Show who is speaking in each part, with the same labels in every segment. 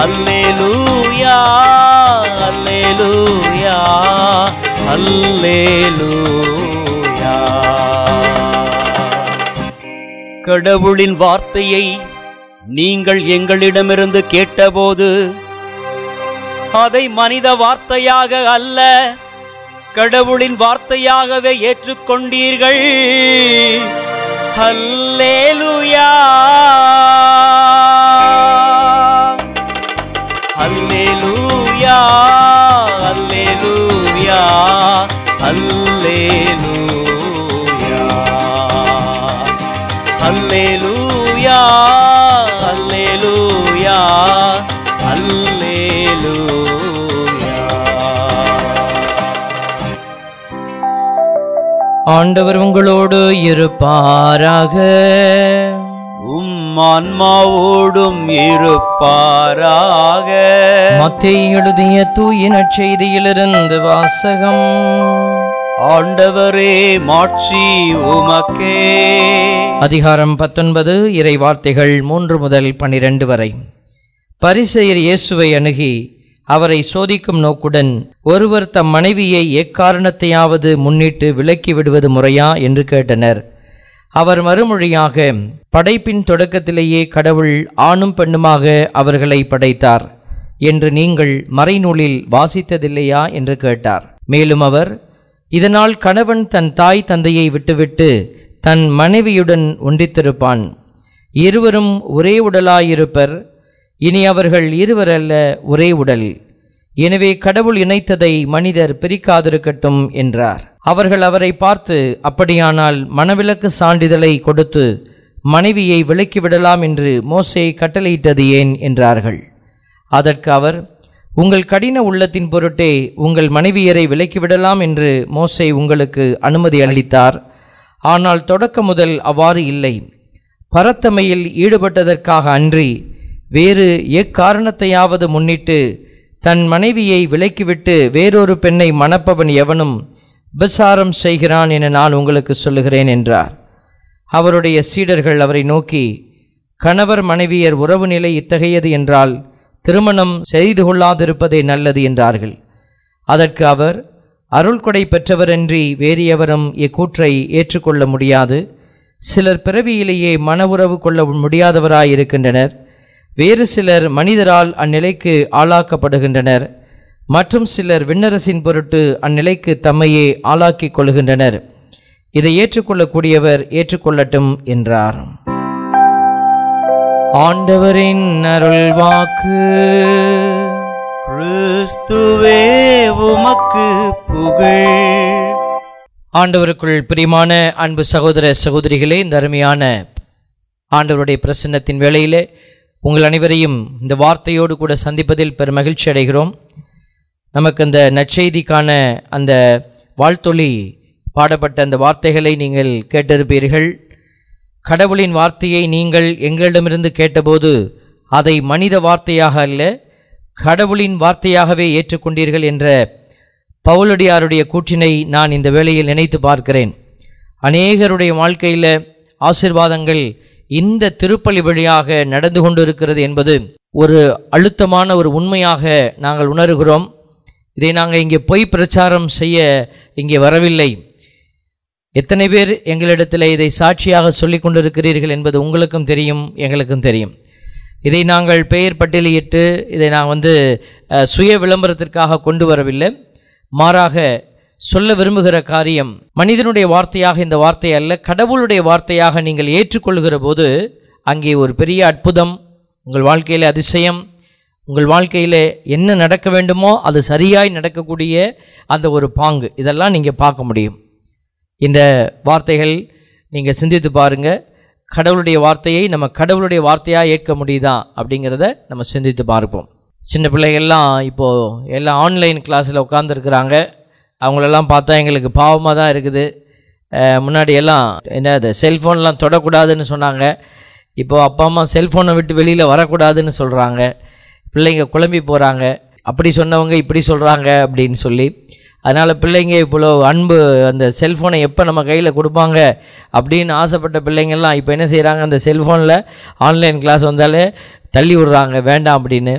Speaker 1: அல்லேலூயா அல்லேலூயா அல்லேலூயா கடவுளின் வார்த்தையை நீங்கள் எங்களிடமிருந்து கேட்டபோது அதை மனித வார்த்தையாக அல்ல கடவுளின் வார்த்தையாகவே ஏற்றுக்கொண்டீர்கள் அல்லேலூயா அல்லேலூயா அல்லேலூயா அல்லேலூயா அல்லேலூயா அல்லேலூயா அல்லேலூயா
Speaker 2: ஆண்டவர் உங்களோடு இருப்பாராக
Speaker 1: உம் ஆன்மாவோடும் இருப்பாராக
Speaker 2: மத்தேயு எழுதிய தூய நற்செய்தியிலிருந்து வாசகம்
Speaker 1: ஆண்டவரே மாட்சி உமக்கே
Speaker 2: அதிகாரம் பத்தொன்பது இறை வார்த்தைகள் மூன்று முதல் பன்னிரண்டு வரை பரிசெயர் இயேசுவை அணுகி அவரை சோதிக்கும் நோக்குடன் ஒருவர் தம் மனைவியை எக்காரணத்தையாவது முன்னிட்டு விலக்கி விடுவது முறையா என்று கேட்டனர் அவர் மறுமொழியாக படைப்பின் தொடக்கத்திலேயே கடவுள் ஆணும் பெண்ணுமாக அவர்களை படைத்தார் என்று நீங்கள் மறைநூலில் வாசித்ததில்லையா என்று கேட்டார் மேலும் அவர் இதனால் கணவன் தன் தாய் தந்தையை விட்டுவிட்டு தன் மனைவியுடன் ஒன்றித்திருப்பான் இருவரும் ஒரே உடலாயிருப்பர் இனி அவர்கள் இருவர் அல்ல ஒரே உடல் எனவே கடவுள் இணைத்ததை மனிதர் பிரிக்காதிருக்கட்டும் என்றார் அவர்கள் அவரை பார்த்து அப்படியானால் மணவிலக்கு சான்றிதழை கொடுத்து மனைவியை விலக்கிவிடலாம் என்று மோசே கட்டளையிட்டது ஏன் என்றார்கள் அதற்கு அவர் உங்கள் கடின உள்ளத்தின் பொருட்டே உங்கள் மனைவியரை விலக்கிவிடலாம் என்று மோசே உங்களுக்கு அனுமதி அளித்தார் ஆனால் தொடக்க முதல் அவ்வாறு இல்லை பரத்தமையில் ஈடுபட்டதற்காக அன்றி வேறு எக்காரணத்தையாவது முன்னிட்டு தன் மனைவியை விலக்கிவிட்டு வேறொரு பெண்ணை மணப்பவன் எவனும் விசாரம் செய்கிறான் என நான் உங்களுக்கு சொல்லுகிறேன் என்றார் அவருடைய சீடர்கள் அவரை நோக்கி கணவர் மனைவியர் உறவு நிலை இத்தகையது என்றால் திருமணம் செய்து கொள்ளாதிருப்பதே நல்லது என்றார்கள் அதற்கு அவர் அருள்கொடை பெற்றவரன்றி வேறு எவரும் இக்கூற்றை ஏற்றுக்கொள்ள முடியாது சிலர் பிறவியிலேயே மன உறவு கொள்ள முடியாதவராயிருக்கின்றனர் வேறு சிலர் மனிதரால் அந்நிலைக்கு ஆளாக்கப்படுகின்றனர் மற்றும் சிலர் விண்ணரசின் பொருட்டு அந்நிலைக்கு தம்மையே ஆளாக்கிக் கொள்கின்றனர் இதை ஏற்றுக்கொள்ளக்கூடியவர் ஏற்றுக்கொள்ளட்டும் என்றார் ஆண்டவரின் அருள் வாக்கு
Speaker 1: கிறிஸ்துவே உமக்கு புகழ்
Speaker 2: ஆண்டவருக்குள் பிரியமான அன்பு சகோதர சகோதரிகளே இந்த அருமையான ஆண்டவருடைய பிரசன்னத்தின் வேளையிலே உங்கள் அனைவரையும் இந்த வார்த்தையோடு கூட சந்திப்பதில் பெரும் மகிழ்ச்சி அடைகிறோம் நமக்கு அந்த நற்செய்திக்கான அந்த வாழ்த்தொலி பாடப்பட்ட அந்த வார்த்தைகளை நீங்கள் கேட்டிருப்பீர்கள் கடவுளின் வார்த்தையை நீங்கள் எங்களிடமிருந்து கேட்டபோது அதை மனித வார்த்தையாக அல்ல கடவுளின் வார்த்தையாகவே ஏற்றுக்கொண்டீர்கள் என்ற பவுலடியாருடைய கூற்றினை நான் இந்த வேளையில் நினைத்து பார்க்கிறேன் அநேகருடைய வாழ்க்கையில் ஆசிர்வாதங்கள் இந்த திருப்பலி வழியாக நடந்து கொண்டிருக்கிறது என்பது ஒரு அழுத்தமான ஒரு உண்மையாக நாங்கள் உணர்கிறோம் இதை நாங்கள் இங்கே பொய் பிரச்சாரம் செய்ய இங்கே வரவில்லை எத்தனை பேர் எங்களிடத்தில் இதை சாட்சியாக சொல்லிக் கொண்டிருக்கிறீர்கள் என்பது உங்களுக்கும் தெரியும் எங்களுக்கும் தெரியும் இதை நாங்கள் பெயர் பட்டியலிட்டு இதை நான் வந்து அஹ், சுய விளம்பரத்திற்காக கொண்டு வரவில்லை மாறாக சொல்ல விரும்புகிற காரியம் மனிதனுடைய வார்த்தையாக இந்த வார்த்தை அல்ல கடவுளுடைய வார்த்தையாக நீங்கள் ஏற்றுக்கொள்கிற போது அங்கே ஒரு பெரிய அற்புதம் உங்கள் வாழ்க்கையில் அதிசயம் உங்கள் வாழ்க்கையில் என்ன நடக்க வேண்டுமோ அது சரியாய் நடக்கக்கூடிய அந்த ஒரு பாங்கு இதெல்லாம் நீங்கள் பார்க்க முடியும் இந்த வார்த்தைகள் நீங்கள் சிந்தித்து பாருங்க கடவுளுடைய வார்த்தையை நம்ம கடவுளுடைய வார்த்தையாக ஏற்க முடியுதா அப்படிங்கிறத நம்ம சிந்தித்து பார்ப்போம் சின்ன பிள்ளைகள்லாம் இப்போது எல்லாம் ஆன்லைன் கிளாஸில் உட்காந்துருக்குறாங்க அவங்களெல்லாம் பார்த்தா எங்களுக்கு பாவமாக தான் இருக்குது அஹ் முன்னாடி எல்லாம் என்ன அது செல்ஃபோன்லாம் தொடக்கூடாதுன்னு சொன்னாங்க இப்போ அப்பா அம்மா செல்ஃபோனை விட்டு வெளியில் வரக்கூடாதுன்னு சொல்கிறாங்க பிள்ளைங்க குழம்பி போகிறாங்க அப்படி சொன்னவங்க இப்படி சொல்கிறாங்க அப்படின்னு சொல்லி அதனால் பிள்ளைங்க இவ்வளோ அன்பு அந்த செல்ஃபோனை எப்போ நம்ம கையில் கொடுப்பாங்க அப்படின்னு ஆசைப்பட்ட பிள்ளைங்கள்லாம் இப்போ என்ன செய்கிறாங்க அந்த செல்ஃபோனில் ஆன்லைன் கிளாஸ் வந்தாலே தள்ளி விடுறாங்க வேண்டாம் அப்படின்னு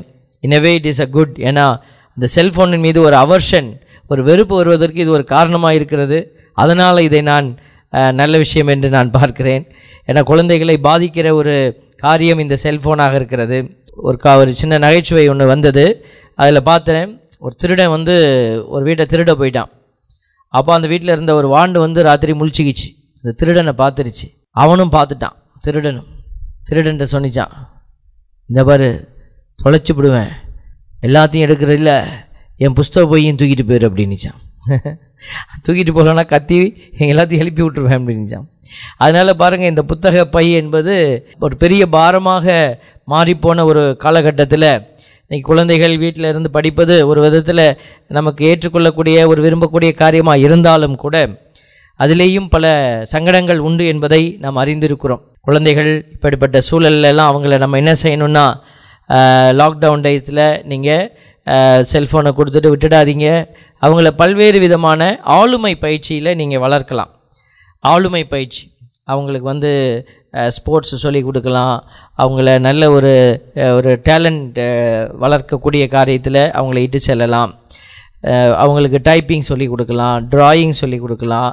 Speaker 2: எனவே இட் இஸ் அ குட் ஏன்னா இந்த செல்ஃபோனின் மீது ஒரு அவர்ஷன் ஒரு வெறுப்பு வருவதற்கு இது ஒரு காரணமாக இருக்கிறது அதனால் இதை நான் அஹ், நல்ல விஷயம் என்று நான் பார்க்கிறேன் ஏன்னா குழந்தைகளை பாதிக்கிற ஒரு காரியம் இந்த செல்ஃபோனாக இருக்கிறது ஒரு கா ஒரு சின்ன நகைச்சுவை ஒன்று வந்தது அதில் பார்த்தேன் ஒரு திருடன் வந்து ஒரு வீட்டை திருட போயிட்டான் அப்போ அந்த வீட்டில் இருந்த ஒரு வாண்டு வந்து ராத்திரி முழிச்சுக்கிச்சு அந்த திருடனை பார்த்துருச்சு அவனும் பார்த்துட்டான் திருடனும் திருடன்ட்ட சொன்னிச்சான் இந்த பாரு தொலைச்சி விடுவேன் எல்லாத்தையும் எடுக்கிறதில்ல என் புஸ்தக பொய்யும் தூக்கிட்டு போயிரு அப்படின்னுச்சான் தூக்கிட்டு போகலன்னா கத்தி எல்லாத்தையும் எழுப்பி விட்டுருவேன் அப்படின்னுச்சான் அதனால் பாருங்கள் இந்த புத்தக பை என்பது ஒரு பெரிய பாரமாக மாறிப்போன ஒரு காலகட்டத்தில் இன்னைக்கு குழந்தைகள் வீட்டில் இருந்து படிப்பது ஒரு விதத்தில் நமக்கு ஏற்றுக்கொள்ளக்கூடிய ஒரு விரும்பக்கூடிய காரியமாக இருந்தாலும் கூட அதிலேயும் பல சங்கடங்கள் உண்டு என்பதை நாம் அறிந்திருக்கிறோம் குழந்தைகள் இப்படிப்பட்ட சூழல்ல எல்லாம் அவங்கள நம்ம என்ன செய்யணும்னா லாக்டவுன் டயத்தில் நீங்கள் செல்ஃபோனை கொடுத்துட்டு விட்டுடாதீங்க அவங்கள பல்வேறு விதமான ஆளுமை பயிற்சியில் நீங்கள் வளர்க்கலாம் ஆளுமை பயிற்சி அவங்களுக்கு வந்து ஸ்போர்ட்ஸ் சொல்லி கொடுக்கலாம் அவங்கள நல்ல ஒரு அஹ், ஒரு டேலண்ட் வளர்க்கக்கூடிய காரியத்தில் அவங்கள இட்டு செல்லலாம் அஹ், அவங்களுக்கு டைப்பிங் சொல்லி கொடுக்கலாம் டிராயிங் சொல்லி கொடுக்கலாம்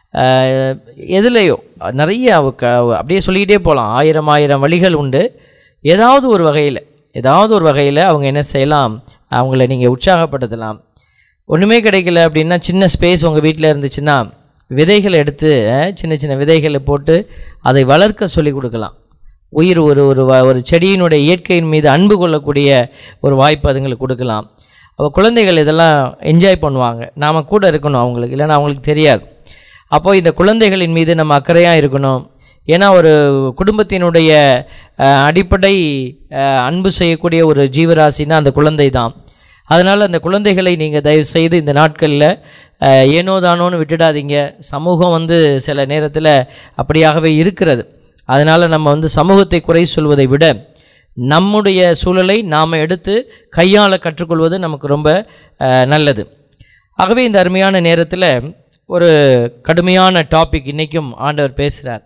Speaker 2: அஹ், எதுலேயோ நிறைய அவ- க- அப்படியே சொல்லிக்கிட்டே போகலாம் ஆயிரம் ஆயிரம் வழிகள் உண்டு ஏதாவது ஒரு வகையில் ஏதாவது ஒரு வகையில் அவங்க என்ன செய்யலாம் அவங்கள நீங்கள் உற்சாகப்படுத்தலாம் ஒன்றுமே கிடைக்கல அப்படின்னா சின்ன ஸ்பேஸ் உங்கள் வீட்டில் இருந்துச்சுன்னா விதைகளை எடுத்து அஹ், சின்ன சின்ன விதைகளை போட்டு அதை வளர்க்க சொல்லி கொடுக்கலாம் உயிர் ஒரு ஒரு வ- ஒரு செடியினுடைய இயற்கையின் மீது அன்பு கொள்ளக்கூடிய ஒரு வாய்ப்பு அதுங்களுக்கு கொடுக்கலாம் அப்போ குழந்தைகள் இதெல்லாம் என்ஜாய் பண்ணுவாங்க நாம் கூட இருக்கணும் அவங்களுக்கு இல்லைன்னா அவங்களுக்கு தெரியாது அப்போ இந்த குழந்தைகளின் மீது நம்ம அக்கறையாக இருக்கணும் ஏன்னா ஒரு குடும்பத்தினுடைய அஹ், அடிப்படை அஹ், அன்பு செய்யக்கூடிய ஒரு ஜீவராசினா அந்த குழந்தை தான் அதனால் அந்த குழந்தைகளை நீங்கள் தயவு செய்து இந்த நாட்களில் அஹ், ஏனோ தானோன்னு விட்டுடாதீங்க சமூகம் வந்து சில நேரத்தில் அப்படியாகவே இருக்கிறது அதனால் நம்ம வந்து சமூகத்தை குறை சொல்வதை விட நம்முடைய சூழலை நாம் எடுத்து கையாள கற்றுக்கொள்வது நமக்கு ரொம்ப அஹ், நல்லது ஆகவே இந்த அருமையான நேரத்தில் ஒரு கடுமையான டாபிக் இன்றைக்கும் ஆண்டவர் பேசுகிறார்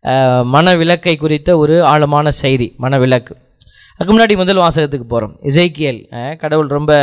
Speaker 2: மனவிலக்கை குறித்த ஒரு ஆழமான செய்தி மனவிலக்கு அதுக்கு முன்னாடி முதல் வாசகத்துக்கு போகிறோம் இசைக்கியல் அஹ், கடவுள் ரொம்ப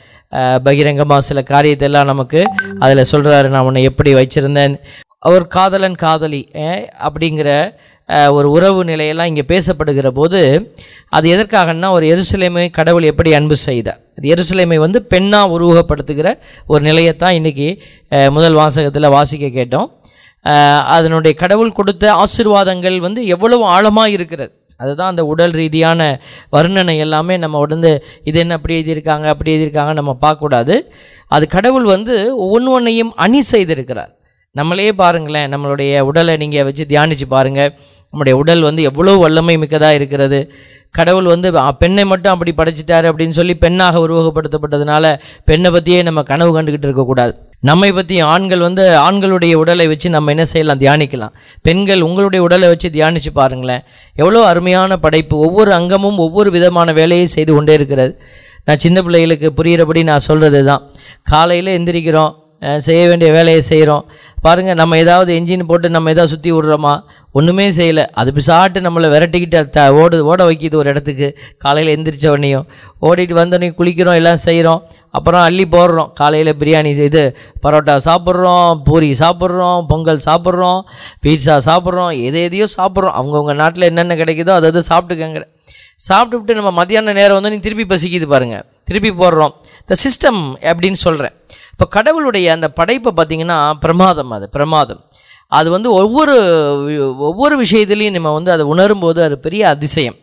Speaker 2: பகிரங்கமாக சில காரியத்தை எல்லாம் நமக்கு அதில் சொல்கிறாரு நான் உன்னை எப்படி வச்சிருந்தேன் அவர் காதலன் காதலி அஹ், அப்படிங்கிற அஹ், ஒரு உறவு நிலையெல்லாம் இங்கே பேசப்படுகிற போது அது எதற்காகன்னா ஒரு எருசலேமை கடவுள் எப்படி அன்பு செய்தார் அது எருசலேமை வந்து பெண்ணாக உருவகப்படுத்துகிற ஒரு நிலையத்தான் இன்றைக்கி முதல் வாசகத்தில் வாசிக்க கேட்டோம் அஹ், அதனுடைய கடவுள் கொடுத்த ஆசீர்வாதங்கள் வந்து எவ்வளவு ஆழமாக இருக்கிறது அதுதான் அந்த உடல் ரீதியான வர்ணனை எல்லாமே நம்ம உடந்து இது என்ன அப்படி எழுதியிருக்காங்க அப்படி எழுதியிருக்காங்க நம்ம பார்க்கக்கூடாது அது கடவுள் வந்து ஒவ்வொன்று ஒன்றையும் அணி செய்திருக்கிறார் நம்மளே பாருங்களேன் நம்மளுடைய உடலை நீங்கள் வச்சு தியானித்து பாருங்கள் நம்முடைய உடல் வந்து எவ்வளோ வல்லமை மிக்கதாக இருக்கிறது கடவுள் வந்து அ, பெண்ணை மட்டும் அப்படி படைச்சிட்டாரு அப்படின்னு சொல்லி பெண்ணாக உருவகப்படுத்தப்பட்டதுனால பெண்ணை பற்றியே நம்ம கனவு கண்டுக்கிட்டு இருக்கக்கூடாது நம்மை பற்றி ஆண்கள் வந்து ஆண்களுடைய உடலை வச்சு நம்ம என்ன செய்யலாம் தியானிக்கலாம் பெண்கள் உங்களுடைய உடலை வச்சு தியானித்து பாருங்களேன் எவ்வளோ அருமையான படைப்பு ஒவ்வொரு அங்கமும் ஒவ்வொரு விதமான வேலையை செய்து கொண்டே இருக்கிறது நான் சின்ன பிள்ளைகளுக்கு புரிகிறபடி நான் சொல்கிறது தான் காலையில் எந்திரிக்கிறோம் அஹ் செய்ய வேண்டிய வேலையை செய்கிறோம் பாருங்கள் நம்ம ஏதாவது என்ஜின் போட்டு நம்ம ஏதாவது சுற்றி விட்றோமா ஒன்றுமே செய்யலை அது பிசாட்டு நம்மளை விரட்டிக்கிட்டு அது த- ஓடு ஓட வைக்கிது ஒரு இடத்துக்கு காலையில் எந்திரிச்ச உடனேயும் ஓடிட்டு வந்தோடனே குளிக்கிறோம் எல்லாம் செய்கிறோம் அப்புறம் அள்ளி போடுறோம் காலையில் பிரியாணி இது பரோட்டா சாப்பிட்றோம் பூரி சாப்பிட்றோம் பொங்கல் சாப்பிட்றோம் பீட்சா சாப்பிட்றோம் எதை எதையோ சாப்பிட்றோம் அவங்கவுங்க நாட்டில் என்னென்ன கிடைக்குதோ அதை அதை சாப்பிட்டுக்கங்க சாப்பிட்டுவிட்டு நம்ம மத்தியான நேரம் வந்து நீ திருப்பி பசிக்குது பாருங்க திருப்பி போடுறோம் இந்த சிஸ்டம் அப்படின்னு சொல்கிறேன் இப்போ கடவுளுடைய அந்த படைப்பை பார்த்தீங்கன்னா பிரமாதம் அது பிரமாதம் அது வந்து ஒவ்வொரு வி- ஒவ்வொரு விஷயத்துலையும் நம்ம வந்து அதை உணரும்போது அது பெரிய அதிசயம்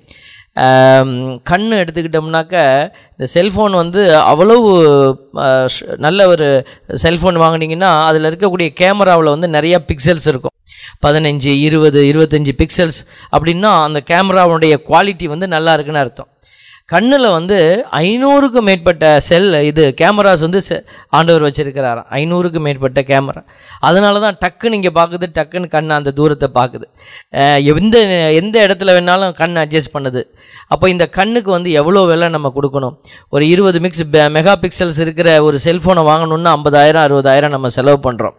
Speaker 2: ஆம், கண்ணு எடுத்துக்கிட்டோம்னாக்க இந்த செல்ஃபோன் வந்து அவ்வளவு ஆ, ஷ்- நல்ல ஒரு செல்ஃபோன் வாங்குனீங்கன்னா அதில் இருக்கக்கூடிய கேமராவில் வந்து நிறையா பிக்சல்ஸ் இருக்கும் பதினஞ்சு இருபது இருபத்தஞ்சி பிக்சல்ஸ் அப்படின்னா அந்த கேமராவுடைய குவாலிட்டி வந்து நல்லா இருக்குன்னு அர்த்தம் கண்ணில் வந்து ஐநூறுக்கும் மேற்பட்ட செல் இது கேமராஸ் வந்து செ- ஆண்டவர் வச்சிருக்கிறாராம் ஐநூறுக்கும் மேற்பட்ட கேமரா அதனால தான் டக்குன்னு இங்கே பார்க்குது டக்குன்னு கண் அந்த தூரத்தை பார்க்குது அஹ் எந்த எந்த இடத்துல வேணாலும் கண் அட்ஜஸ்ட் பண்ணுது அப்போ இந்த கண்ணுக்கு வந்து எவ்வளோ விலை நம்ம கொடுக்கணும் ஒரு இருபது மிக்ஸ் மெகா பிக்சல்ஸ் இருக்கிற ஒரு செல்ஃபோனை வாங்கணுன்னா ஐம்பதாயிரம் அறுபதாயிரம் நம்ம செலவு பண்ணுறோம்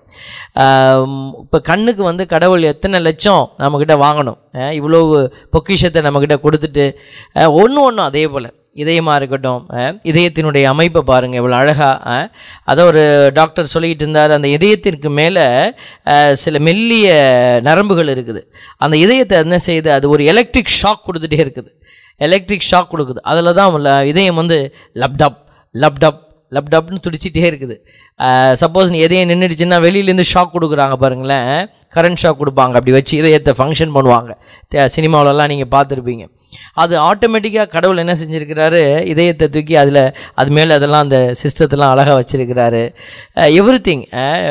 Speaker 2: இப்போ கண்ணுக்கு வந்து கடவுள் எத்தனை லட்சம் நம்மக்கிட்ட வாங்கணும் அஹ் இவ்வளோ பொக்கிஷத்தை நம்மக்கிட்ட கொடுத்துட்டு ஒன்று ஒன்றும் அதே போல் இதயமாக இருக்கட்டும் அஹ், இதயத்தினுடைய அமைப்பை பாருங்கள் இவ்வளோ அழகாக அதை ஒரு டாக்டர் சொல்லிக்கிட்டு இருந்தார் அந்த இதயத்திற்கு மேலே சில மெல்லிய நரம்புகள் இருக்குது அந்த இதயத்தை என்ன செய்யுது அது ஒரு எலக்ட்ரிக் ஷாக் கொடுத்துட்டே இருக்குது எலக்ட்ரிக் ஷாக் கொடுக்குது அதில் தான் உள்ள இதயம் வந்து லப்டப் லப்டப் லப்டப்னு துடிச்சிட்டே இருக்குது சப்போஸ் நீ எதையும் நின்றுடுச்சுன்னா வெளியிலேருந்து ஷாக் கொடுக்குறாங்க பாருங்களேன் கரண்ட் ஷாக் கொடுப்பாங்க அப்படி வச்சு இதயத்தை ஃபங்க்ஷன் பண்ணுவாங்க த- சினிமாவுலலாம் நீங்கள் பார்த்துருப்பீங்க அது ஆட்டோமேட்டிக்காக கடவுள் என்ன செஞ்சுருக்கிறாரு இதயத்தை தூக்கி அதில் அது மேலே அதெல்லாம் அந்த சிஸ்டத்தெல்லாம் அழகாக வச்சுருக்கிறாரு எவ்ரி திங்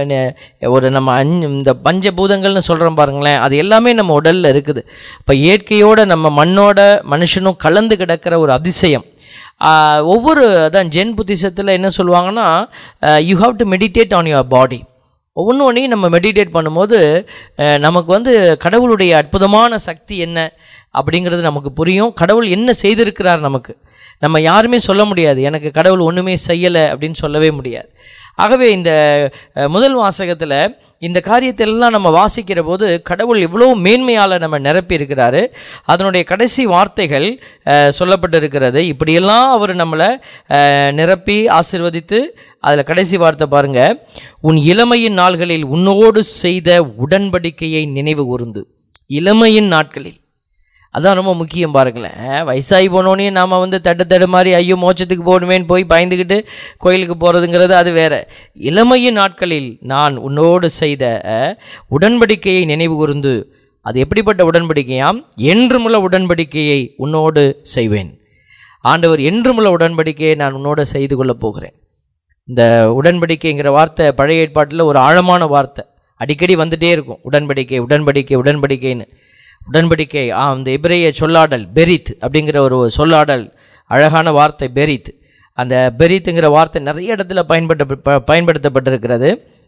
Speaker 2: ஒரு நம்ம அஞ்சு இந்த பஞ்சபூதங்கள்னு சொல்கிறோம் பாருங்களேன் அது எல்லாமே நம்ம உடலில் இருக்குது இப்போ இயற்கையோட நம்ம மண்ணோட மனுஷனும் கலந்து கிடக்கிற ஒரு அதிசயம் ஆஹ் ஒவ்வொரு அதான் ஜென் புத்திசத்தில் என்ன சொல்லுவாங்கன்னா you have to meditate on your body ஒவ்வொன்று ஒன்றையும் நம்ம மெடிடேட் பண்ணும்போது அஹ், நமக்கு வந்து கடவுளுடைய அற்புதமான சக்தி என்ன அப்படிங்கிறது நமக்கு புரியும் கடவுள் என்ன செய்திருக்கிறார் நமக்கு நம்ம யாருமே சொல்ல முடியாது எனக்கு கடவுள் ஒன்றுமே செய்யலை அப்படின்னு சொல்லவே முடியாது ஆகவே இந்த அஹ், முதல் வாசகத்தில் இந்த காரியத்தை எல்லாம் நம்ம வாசிக்கிற போது கடவுள் எவ்வளோ மேன்மையால் நம்ம நிரப்பி இருக்கிறாரு அதனுடைய கடைசி வார்த்தைகள் அஹ், சொல்லப்பட்டிருக்கிறது இப்படியெல்லாம் அவர் நம்மளை அஹ், நிரப்பி ஆசிர்வதித்து அதில் கடைசி வார்த்தை பாருங்க உன் இளமையின் நாள்களில் உன்னோடு செய்த உடன்படிக்கையை நினைவு கூர்ந்து இளமையின் நாட்களில் அதான் ரொம்ப முக்கியம் பாருங்களேன் வயசாகி போனோடனே நாம் வந்து தட்டு தடு மாதிரி ஐயோ மோட்சத்துக்கு போகணுமேன்னு போய் பயந்துக்கிட்டு கோயிலுக்கு போகிறதுங்கிறது அது வேற இளமையின் நாட்களில் நான் உன்னோடு செய்த அஹ், உடன்படிக்கையை நினைவு கூர்ந்து அது எப்படிப்பட்ட உடன்படிக்கையாம் என்றுமுள்ள உடன்படிக்கையை உன்னோடு செய்வேன் ஆண்டவர் என்றுமுள்ள உடன்படிக்கையை நான் உன்னோடு செய்து கொள்ளப் போகிறேன் இந்த உடன்படிக்கைங்கிற வார்த்தை பழைய ஏற்பாட்டில் ஒரு ஆழமான வார்த்தை அடிக்கடி வந்துட்டே இருக்கும் உடன்படிக்கை உடன்படிக்கை உடன்படிக்கைன்னு உடன்படிக்கை ஆ இந்த எபிரேய சொல்லாடல் பெரித் அப்படிங்கிற ஒரு சொல்லாடல் அழகான வார்த்தை பெரித் அந்த பெரித்துங்கிற வார்த்தை நிறைய இடத்துல பயன்பட்ட ப- பயன்படுத்தப்பட்டிருக்கிறது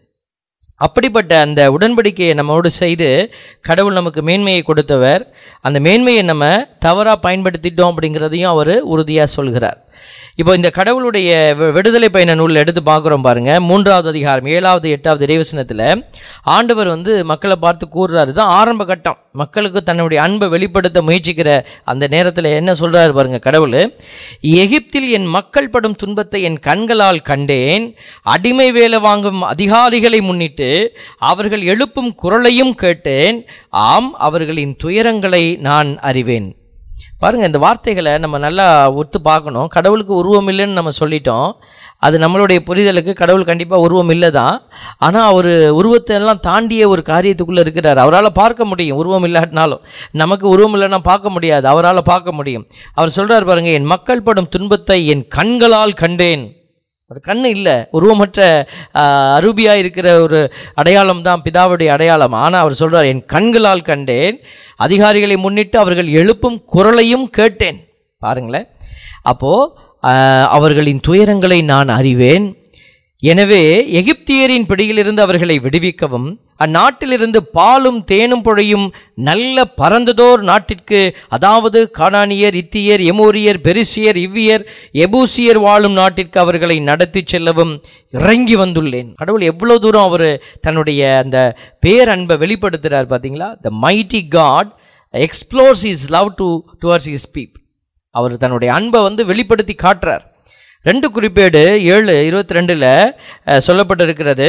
Speaker 2: அப்படிப்பட்ட அந்த உடன்படிக்கையை நம்மோடு செய்து கடவுள் நமக்கு மேன்மையை கொடுத்தவர் அந்த மேன்மையை நம்ம தவறாக பயன்படுத்திட்டோம் அப்படிங்கிறதையும் அவர் உறுதியாக சொல்கிறார் இப்போ இந்த கடவுளுடைய வி- விடுதலை பயண நூலில் எடுத்து பார்க்குறோம் பாருங்க மூன்றாவது அதிகாரம் ஏழாவது எட்டாவது இறைவசனத்தில் ஆண்டவர் வந்து மக்களை பார்த்து கூறுறாரு தான் ஆரம்ப கட்டம் மக்களுக்கு தன்னுடைய அன்பை வெளிப்படுத்த முயற்சிக்கிற அந்த நேரத்தில் என்ன சொல்றாரு பாருங்க கடவுள் எகிப்தில் என் மக்கள் படும் துன்பத்தை என் கண்களால் கண்டேன் அடிமை வேலை வாங்கும் அதிகாரிகளை முன்னிட்டு அவர்கள் எழுப்பும் குரலையும் கேட்டேன் ஆம் அவர்களின் துயரங்களை நான் அறிவேன் பாருங்க இந்த வார்த்தைகளை நம்ம நல்லா ஒத்து பார்க்கணும் கடவுளுக்கு உருவம் இல்லைன்னு நம்ம சொல்லிட்டோம் அது நம்மளுடைய புரிதலுக்கு கடவுள் கண்டிப்பாக உருவம் இல்லை தான் ஆனால் அவர் உருவத்தை எல்லாம் தாண்டிய ஒரு காரியத்துக்குள்ளே இருக்கிறார் அவரால் பார்க்க முடியும் உருவம் இல்லாட்டினாலும் நமக்கு உருவம் இல்லைன்னா பார்க்க முடியாது அவரால் பார்க்க முடியும் அவர் சொல்றார் பாருங்க என் மக்கள் படும் துன்பத்தை என் கண்களால் கண்டேன் அது கண்ணு இல்லை உருவமற்ற அரூபியாக இருக்கிற ஒரு அடையாளம் தான் பிதாவுடைய அடையாளம் ஆனால் அவர் சொல்றார் என் கண்களால் கண்டேன் அதிகாரிகளை முன்னிட்டு அவர்கள் எழுப்பும் குரலையும் கேட்டேன் பாருங்களேன் அப்போ ஆஹ், அவர்களின் துயரங்களை நான் அறிவேன் எனவே எகிப்தியரின் பிடியிலிருந்து அவர்களை விடுவிக்கவும் அந்நாட்டிலிருந்து பாலும் தேனும் பொழியும் நல்ல பரந்ததோர் நாட்டிற்கு அதாவது கானானியர் இத்தியர் எமோரியர் பெரிசியர் இவ்வியர் எபூசியர் வாழும் நாட்டிற்கு அவர்களை நடத்தி செல்லவும் இறங்கி வந்துள்ளேன் கடவுள் எவ்வளோ தூரம் அவர் தன்னுடைய அந்த பேரன்பை வெளிப்படுத்துகிறார் பார்த்தீங்களா the mighty God explores is love to towards is peep அவர் தன்னுடைய அன்பை வந்து வெளிப்படுத்தி காட்டுறார் ரெண்டு குறிப்பேடு ஏழு இருபத்தி ரெண்டில் சொல்லப்பட்டிருக்கிறது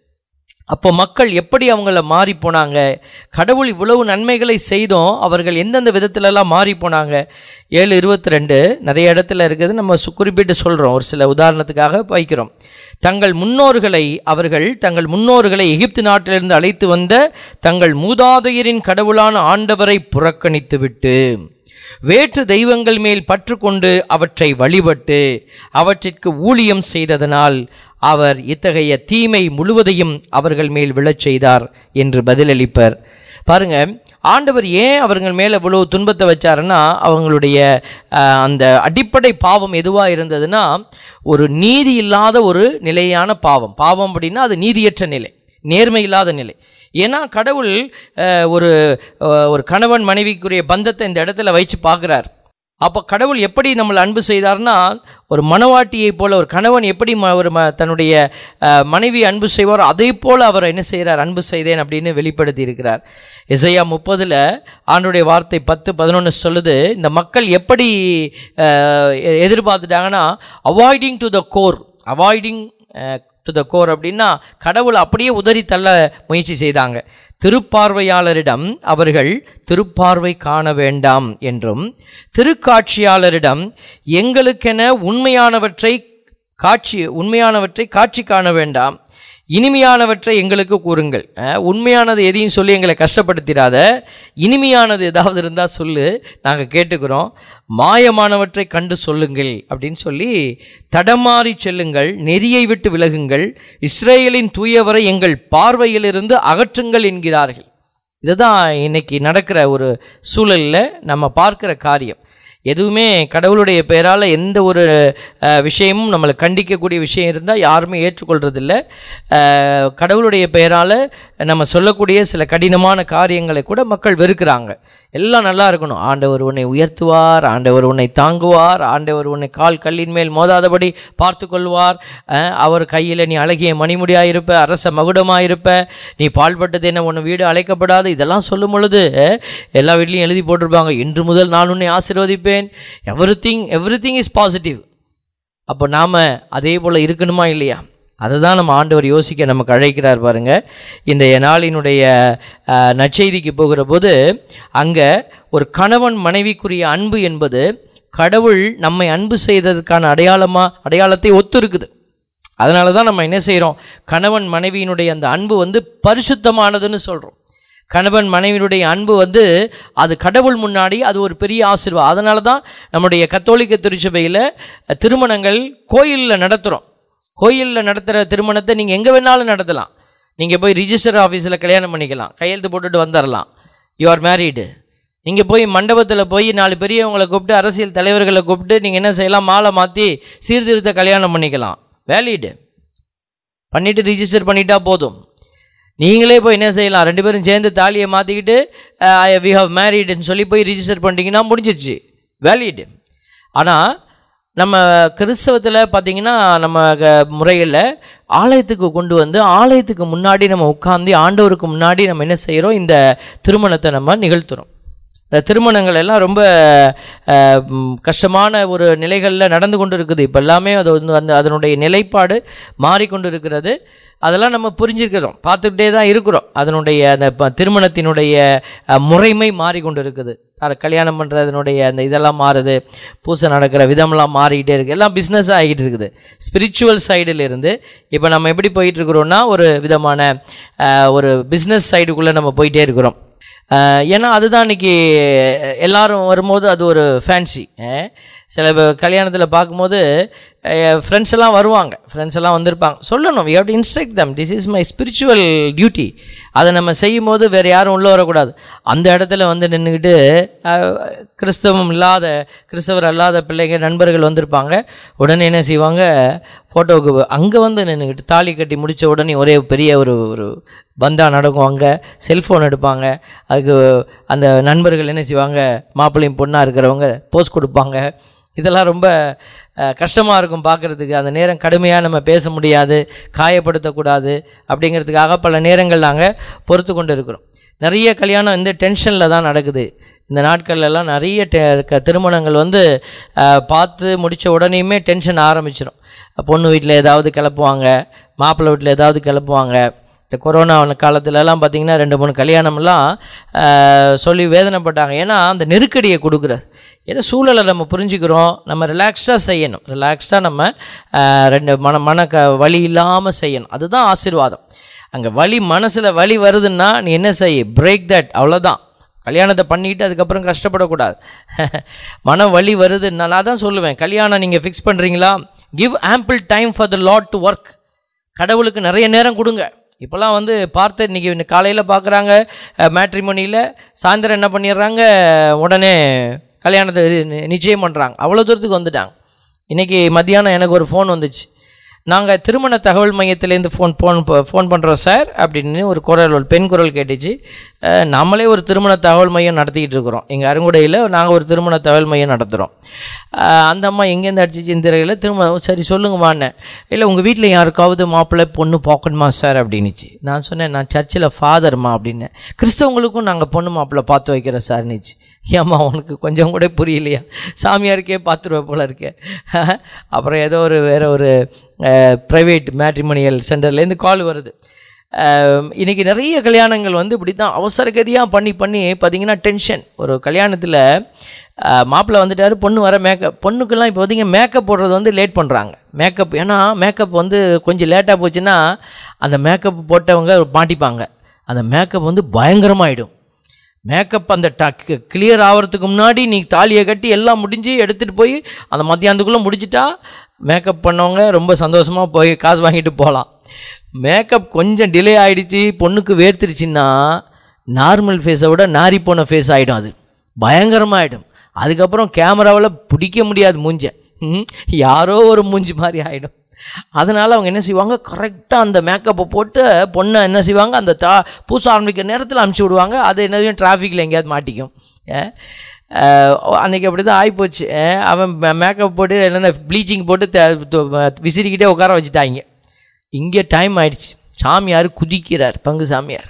Speaker 2: அப்போ மக்கள் எப்படி அவங்கள மாறி போனாங்க கடவுள் இவ்வளவு நன்மைகளை செய்தோம் அவர்கள் எந்தெந்த விதத்துலலாம் மாறி போனாங்க ஏழு இருபத்தி ரெண்டு நிறைய இடத்துல இருக்குது நம்ம சு- குறிப்பிட்டு சொல்கிறோம் ஒரு சில உதாரணத்துக்காக வைக்கிறோம் தங்கள் முன்னோர்களை அவர்கள் தங்கள் முன்னோர்களை எகிப்து நாட்டிலிருந்து அழைத்து வந்த தங்கள் மூதாதையரின் கடவுளான ஆண்டவரை புறக்கணித்துவிட்டு வேற்று தெய்வங்கள் மேல் பற்று கொண்டு அவற்றை வழிபட்டு அவற்றிற்கு ஊழியம் செய்ததனால் அவர் இத்தகைய தீமை முழுவதையும் அவர்கள் மேல் விழச் செய்தார் என்று பதிலளிப்பர் பாருங்க ஆண்டவர் ஏன் அவர்கள் மேலே இவ்வளவு துன்பத்தை வச்சாருன்னா அவங்களுடைய அஹ், அந்த அடிப்படை பாவம் எதுவாக இருந்ததுன்னா ஒரு நீதி இல்லாத ஒரு நிலையான பாவம் பாவம் அப்படின்னா அது நீதியற்ற நிலை நேர்மை இல்லாத நிலை ஏன்னா கடவுள் அஹ், ஒரு அஹ், ஒரு கணவன் மனைவிக்குரிய பந்தத்தை இந்த இடத்துல வச்சு பார்க்குறார் அப்போ கடவுள் எப்படி நம்மளை அன்பு செய்தார்னா ஒரு மணவாட்டியைப் போல ஒரு கணவன் எப்படி ம ஒரு ம தன்னுடைய அஹ், மனைவி அன்பு செய்வாரோ அதே போல் அவர் என்ன செய்கிறார் அன்பு செய்தேன் அப்படின்னு வெளிப்படுத்தி இருக்கிறார் இசையா முப்பதில் ஆண்டுடைய வார்த்தை பத்து பதினொன்று சொல்லுது இந்த மக்கள் எப்படி அஹ், எ- எதிர்பார்த்துட்டாங்கன்னா avoiding to the core avoiding to the core அப்படின்னா கடவுளை அப்படியே உதறி தள்ள முயற்சி செய்தாங்க திருப்பார்வையாளரிடம் அவர்கள் திருப்பார்வை காண வேண்டாம் என்றும் திருக்காட்சியாளரிடம் எங்களுக்கென உண்மையானவற்றை காட்சி உண்மையானவற்றை காட்சி காண வேண்டாம் இனிமையானவற்றை எங்களுக்கு கூறுங்கள் அஹ், உண்மையானது எதையும் சொல்லி எங்களை கஷ்டப்படுத்திடாத இனிமையானது ஏதாவது இருந்தால் சொல்லு நாங்கள் கேட்டுக்கிறோம் மாயமானவற்றை கண்டு சொல்லுங்கள் அப்படின்னு சொல்லி தடமாறி செல்லுங்கள் நெறியை விட்டு விலகுங்கள் இஸ்ரேலின் தூயவரை எங்கள் பார்வையிலிருந்து அகற்றுங்கள் என்கிறார்கள் இதுதான் இன்னைக்கு நடக்கிற ஒரு சூழலில் நம்ம பார்க்கிற காரியம் எதுவுமே கடவுளுடைய பெயரால் எந்த ஒரு அஹ், விஷயமும் நம்மளை கண்டிக்கக்கூடிய விஷயம் இருந்தால் யாருமே ஏற்றுக்கொள்றதில்ல அஹ், கடவுளுடைய பெயரால் நம்ம சொல்லக்கூடிய சில கடினமான காரியங்களை கூட மக்கள் வெறுக்கிறாங்க எல்லாம் நல்லா இருக்கணும் ஆண்டவர் உன்னை உயர்த்துவார் ஆண்டவர் உன்னை தாங்குவார் ஆண்டவர் உன்னை கால் கல்லின் மேல் மோதாதபடி பார்த்து கொள்வார் அஹ், அவர் கையில் நீ அழகிய மணிமுடியாக இருப்ப அரச மகுடமாக இருப்ப நீ பால்பட்டது என்ன உன் வீடு அழைக்கப்படாது இதெல்லாம் சொல்லும் பொழுது அஹ், எல்லா வீட்லையும் எழுதி போட்டிருப்பாங்க இன்று முதல் நான் உன்னை ஆசீர்வதிப்பேன் everything everything is positive அப்போ நாம் அதே போல் இருக்கணுமா இல்லையா அதை தான் நம்ம ஆண்டவர் யோசிக்க நமக்கு அழைக்கிறார் பாருங்க இந்த நாளினுடைய அஹ், நற்செய்திக்கு போகிற போது அங்கே ஒரு கணவன் மனைவிக்குரிய அன்பு என்பது கடவுள் நம்மை அன்பு செய்ததற்கான அடையாளமா அடையாளத்தை ஒத்து இருக்குது அதனால தான் நம்ம என்ன செய்கிறோம் கணவன் மனைவியினுடைய அந்த அன்பு வந்து பரிசுத்தமானதுன்னு சொல்கிறோம் கணவன் மனைவியினுடைய அன்பு வந்து அது கடவுள் முன்னாடி அது ஒரு பெரிய ஆசீர்வாதம் அதனால தான் நம்முடைய கத்தோலிக்க திருச்சபையில் திருமணங்கள் கோயிலில் நடத்துகிறோம் கோயிலில் நடத்துகிற திருமணத்தை நீங்கள் எங்கே வேணாலும் நடத்தலாம் நீங்கள் போய் ரிஜிஸ்டர் ஆஃபீஸில் கல்யாணம் பண்ணிக்கலாம் கையெழுத்து போட்டுட்டு வந்துடலாம் யூ ஆர் மேரீடு நீங்கள் போய் மண்டபத்தில் போய் நாலு பெரியவங்களை கூப்பிட்டு அரசியல் தலைவர்களை கூப்பிட்டு நீங்கள் என்ன செய்யலாம் மாலை மாற்றி சீர்திருத்த கல்யாணம் பண்ணிக்கலாம் வேலிடு பண்ணிவிட்டு ரிஜிஸ்டர் பண்ணிட்டா போதும் நீங்களே போய் என்ன செய்யலாம் ரெண்டு பேரும் சேர்ந்து தாலியை மாற்றிக்கிட்டு வி ஹவ் மேரீடுன்னு சொல்லி போய் ரிஜிஸ்டர் பண்ணிட்டீங்கன்னா முடிஞ்சிச்சு வேலிடு ஆனால் நம்ம கிறிஸ்தவத்தில் பார்த்தீங்கன்னா நம்ம முறையில் ஆலயத்துக்கு கொண்டு வந்து ஆலயத்துக்கு முன்னாடி நம்ம உட்காந்து ஆண்டவருக்கு முன்னாடி நம்ம என்ன செய்கிறோம் இந்த திருமணத்தை நம்ம நிகழ்த்துறோம் இந்த திருமணங்கள் எல்லாம் ரொம்ப அஹ், ம், கஷ்டமான ஒரு நிலைகளில் நடந்து கொண்டு இருக்குது இப்போ எல்லாமே அது வந்து அந்த அதனுடைய நிலைப்பாடு மாறிக்கொண்டு இருக்கிறது அதெல்லாம் நம்ம புரிஞ்சிருக்கிறோம் பார்த்துக்கிட்டே தான் இருக்கிறோம் அதனுடைய அந்த ப- திருமணத்தினுடைய அஹ், முறைமை மாறிக்கொண்டு இருக்குது அதை கல்யாணம் பண்ணுறதுனுடைய அந்த இதெல்லாம் மாறுது பூசை நடக்கிற விதம்லாம் மாறிக்கிட்டே இருக்குது எல்லாம் பிஸ்னஸாக ஆகிட்டு இருக்குது ஸ்பிரிச்சுவல் சைடில் இருந்து இப்போ நம்ம எப்படி போயிட்டு இருக்கிறோம்னா ஒரு விதமான அஹ், ஒரு பிஸ்னஸ் சைடுக்குள்ளே நம்ம போயிட்டே இருக்கிறோம் அஹ் ஏன்னா அதுதான் இன்னைக்கு எல்லாரும் வரும்போது அது ஒரு ஃபேன்சி சில கல்யாணத்தில் பார்க்கும்போது ஃப்ரெண்ட்ஸ் எல்லாம் வருவாங்க ஃப்ரெண்ட்ஸ் எல்லாம் வந்திருப்பாங்க சொல்லணும் we have to instruct them this is my spiritual duty அதை நம்ம செய்யும் போது வேறு யாரும் உள்ளே வரக்கூடாது அந்த இடத்துல வந்து நின்றுக்கிட்டு கிறிஸ்தவம் இல்லாத கிறிஸ்தவர் அல்லாத பிள்ளைங்க நண்பர்கள் வந்திருப்பாங்க உடனே என்ன செய்வாங்க ஃபோட்டோவுக்கு அங்கே வந்து நின்றுக்கிட்டு தாலி கட்டி முடித்த உடனே ஒரே பெரிய ஒரு ஒரு பந்தா நடக்கும் அங்கே செல்ஃபோன் எடுப்பாங்க அதுக்கு அந்த நண்பர்கள் என்ன செய்வாங்க மாப்பிள்ளையும் பொண்ணாக இருக்கிறவங்க போஸ் கொடுப்பாங்க இதெல்லாம் ரொம்ப கஷ்டமாக இருக்கும் பார்க்குறதுக்கு அந்த நேரம் கடுமையாக நம்ம பேச முடியாது காயப்படுத்தக்கூடாது அப்படிங்கிறதுக்காக பல நேரங்கள் நாங்கள் பொறுத்து கொண்டு இருக்கிறோம் நிறைய கல்யாணம் இந்த டென்ஷனில் தான் நடக்குது இந்த நாட்கள்ல எல்லாம் நிறைய டெ க- திருமணங்கள் வந்து அஹ், பார்த்து முடித்த உடனேயுமே டென்ஷன் ஆரம்பிச்சிடும் பொண்ணு வீட்டில் ஏதாவது கிளப்புவாங்க மாப்பிள்ளை வீட்டில் ஏதாவது கிளப்புவாங்க இந்த கொரோனா காலத்துலலாம் பார்த்திங்கன்னா ரெண்டு மூணு கல்யாணம்லாம் ஆஹ், சொல்லி வேதனைப்பட்டாங்க ஏன்னா அந்த நெருக்கடியை கொடுக்குறது ஏதோ சூழலை நம்ம புரிஞ்சுக்கிறோம் நம்ம ரிலாக்ஸ்டாக செய்யணும் ரிலாக்ஸ்டாக நம்ம ஆஹ், ரெண்டு மன மன க வலி இல்லாமல் செய்யணும் அதுதான் ஆசீர்வாதம் அங்கே வலி மனசில் வலி வருதுன்னா நீ என்ன செய்ய பிரேக் தட் அவ்வளோதான் கல்யாணத்தை பண்ணிட்டு அதுக்கப்புறம் கஷ்டப்படக்கூடாது மன வலி வருதுன்னா நான் தான் சொல்லுவேன் கல்யாணம் நீங்கள் ஃபிக்ஸ் பண்ணுறீங்களா give ample time for the Lord to work கடவுளுக்கு நிறைய நேரம் கொடுங்க இப்போல்லாம் வந்து பார்த்து இன்றைக்கி காலையில் பார்க்குறாங்க மேட்ரிமோனியில் சாயந்தரம் என்ன பண்ணிடுறாங்க உடனே கல்யாணத்தை நி- நிச்சயம் பண்ணுறாங்க அவ்வளோ தூரத்துக்கு வந்துட்டாங்க இன்றைக்கி மத்தியானம் எனக்கு ஒரு ஃபோன் வந்துச்சு நாங்கள் திருமண தகவல் மையத்திலேருந்து ஃபோன் ஃபோன் ஃபோன் பண்ணுறோம் சார் அப்படின்னு ஒரு குரல் ஒரு பெண் குரல் கேட்டுச்சு அஹ், நம்மளே ஒரு திருமண தகவல் மையம் நடத்திக்கிட்டு இருக்கிறோம் எங்கள் அருங்குடையில் நாங்கள் ஒரு திருமண தகவல் மையம் நடத்துகிறோம் அந்த அம்மா எங்கேருந்து அடிச்சிச்சு இந்த தெரியல திரும்ப சரி சொல்லுங்கம்மாண்ணே இல்லை உங்கள் வீட்டில் யாருக்காவது மாப்பிள்ளை பொண்ணு பார்க்கணுமா சார் அப்படின்னுச்சு நான் சொன்னேன் நான் சர்ச்சில் ஃபாதர்மா அப்படின்னேன் கிறிஸ்தவங்களுக்கும் நாங்கள் பொண்ணு மாப்பிள்ளை பார்த்து வைக்கிறோம் சார்னுச்சு ஏம்மா உனக்கு கொஞ்சம் கூட புரியலையா சாமியாருக்கே பார்த்துருவேன் போல இருக்கே அப்புறம் ஏதோ ஒரு வேற ஒரு ப்ரைவேட் மேட்ரிமோனியல் சென்டர்லேருந்து கால் வருது அஹ், இன்னைக்கு நிறைய கல்யாணங்கள் வந்து இப்படி தான் அவசரகதியாக பண்ணி பண்ணி பார்த்தீங்கன்னா டென்ஷன் ஒரு கல்யாணத்தில் மாப்பிள்ளை வந்துட்டாரு பொண்ணு வர மேக்கப் பொண்ணுக்கெல்லாம் இப்போ பார்த்தீங்கன்னா மேக்கப் போடுறது வந்து லேட் பண்ணுறாங்க மேக்கப் ஏன்னா மேக்கப் வந்து கொஞ்சம் லேட்டாக போச்சுன்னா அந்த மேக்கப் போட்டவங்க மாட்டிப்பாங்க அந்த மேக்கப் வந்து பயங்கரமாயிடும் மேக்கப் அந்த டக் கிளியர் ஆகிறதுக்கு முன்னாடி நீ தாலியை கட்டி எல்லாம் முடிஞ்சு எடுத்துகிட்டு போய் அந்த மத்தியானத்துக்குள்ளே முடிச்சிட்டா மேக்கப் பண்ணவங்க ரொம்ப சந்தோஷமாக போய் காசு வாங்கிட்டு போகலாம் மேக்கப் கொஞ்சம் டிலே ஆயிடுச்சு பொண்ணுக்கு வேர்த்துருச்சுன்னா நார்மல் ஃபேஸை விட நாரி போன ஃபேஸ் ஆகிடும் அது பயங்கரமாகிடும் அதுக்கப்புறம் கேமராவில் பிடிக்க முடியாது மூஞ்ச ம், யாரோ ஒரு மூஞ்சி மாதிரி ஆகிடும் அதனால் அவங்க என்ன செய்வாங்க கரெக்டாக அந்த மேக்கப்பை போட்டு பொண்ணை என்ன செய்வாங்க அந்த தா பூச ஆரம்பிக்கிற நேரத்தில் அனுப்பிச்சி விடுவாங்க அது என்ன டிராஃபிக்கில் எங்கேயாவது மாட்டிக்கும் அஹ், அஹ், அன்னைக்கு அப்படி தான் ஆகிப்போச்சு அஹ், அவன் மேக்கப் போட்டு என்ன ப்ளீச்சிங் போட்டு த- து- விசிறிக்கிட்டே உட்கார வச்சுட்டாங்க இங்கே டைம் ஆயிடுச்சு சாமியார் குதிக்கிறார் பங்கு சாமியார்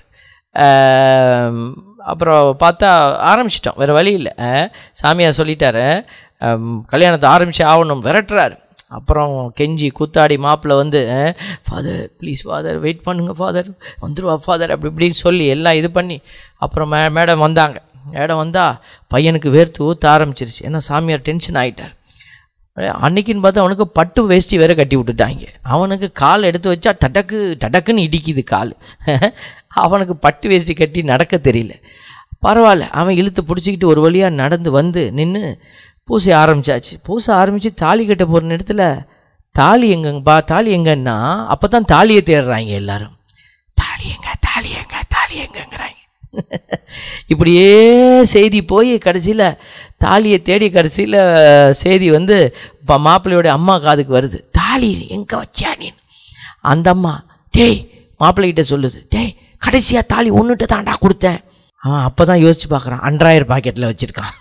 Speaker 2: ஆம், அப்புறம் பார்த்தா ஆரம்பிச்சிட்டோம் வேறு வழி இல்லை அஹ், சாமியார் சொல்லிட்டாரு ஆம், கல்யாணத்தை ஆரம்பித்து ஆகணும் விரட்டுறாரு அப்புறம் கெஞ்சி கூத்தாடி மாப்பிள்ளை வந்து ஃபாதர் ப்ளீஸ் ஃபாதர் வெயிட் பண்ணுங்க ஃபாதர் வந்துருவா ஃபாதர் அப்படி இப்படின்னு சொல்லி எல்லாம் இது பண்ணி அப்புறம் மே மேடம் வந்தாங்க மேடம் வந்தால் பையனுக்கு வேர்த்து ஊற்ற ஆரம்பிச்சிருச்சு ஏன்னா சாமியார் டென்ஷன் ஆகிட்டார் அன்னைக்குன்னு பார்த்தா அவனுக்கு பட்டு வேஷ்டி வேற கட்டி விட்டுட்டாங்க அவனுக்கு கால் எடுத்து வச்சா டடக்கு டடக்குன்னு இடிக்குது கால் அவனுக்கு பட்டு வேஷ்டி கட்டி நடக்க தெரியல பரவாயில்ல அவன் இழுத்து பிடிச்சிக்கிட்டு ஒரு வழியாக நடந்து வந்து நின்று பூசை ஆரம்பிச்சாச்சு பூசை ஆரம்பித்து தாலி கட்ட போகிற நேரத்தில் தாலி எங்கப்பா தாலி எங்கன்னா அப்போ தான் தாலியை தேடுறாங்க எல்லாரும் தாலி எங்க தாலி எங்க தாலி எங்கங்கிறாங்க இப்படியே செய்தி போய் கடைசியில் தாலியை தேடி கடைசியில் செய்தி வந்து இப்போ மாப்பிள்ளையோட அம்மா காதுக்கு வருது தாலி எங்கே வச்சா நீ அந்த அம்மா டேய் மாப்பிள்ளைகிட்ட சொல்லுது டேய் கடைசியாக தாலி ஒன்றுட்ட தாண்டா கொடுத்தேன் அவன் அப்போ தான் யோசிச்சு பார்க்குறான் அண்ட்ராயர் பாக்கெட்டில் வச்சுருக்கான்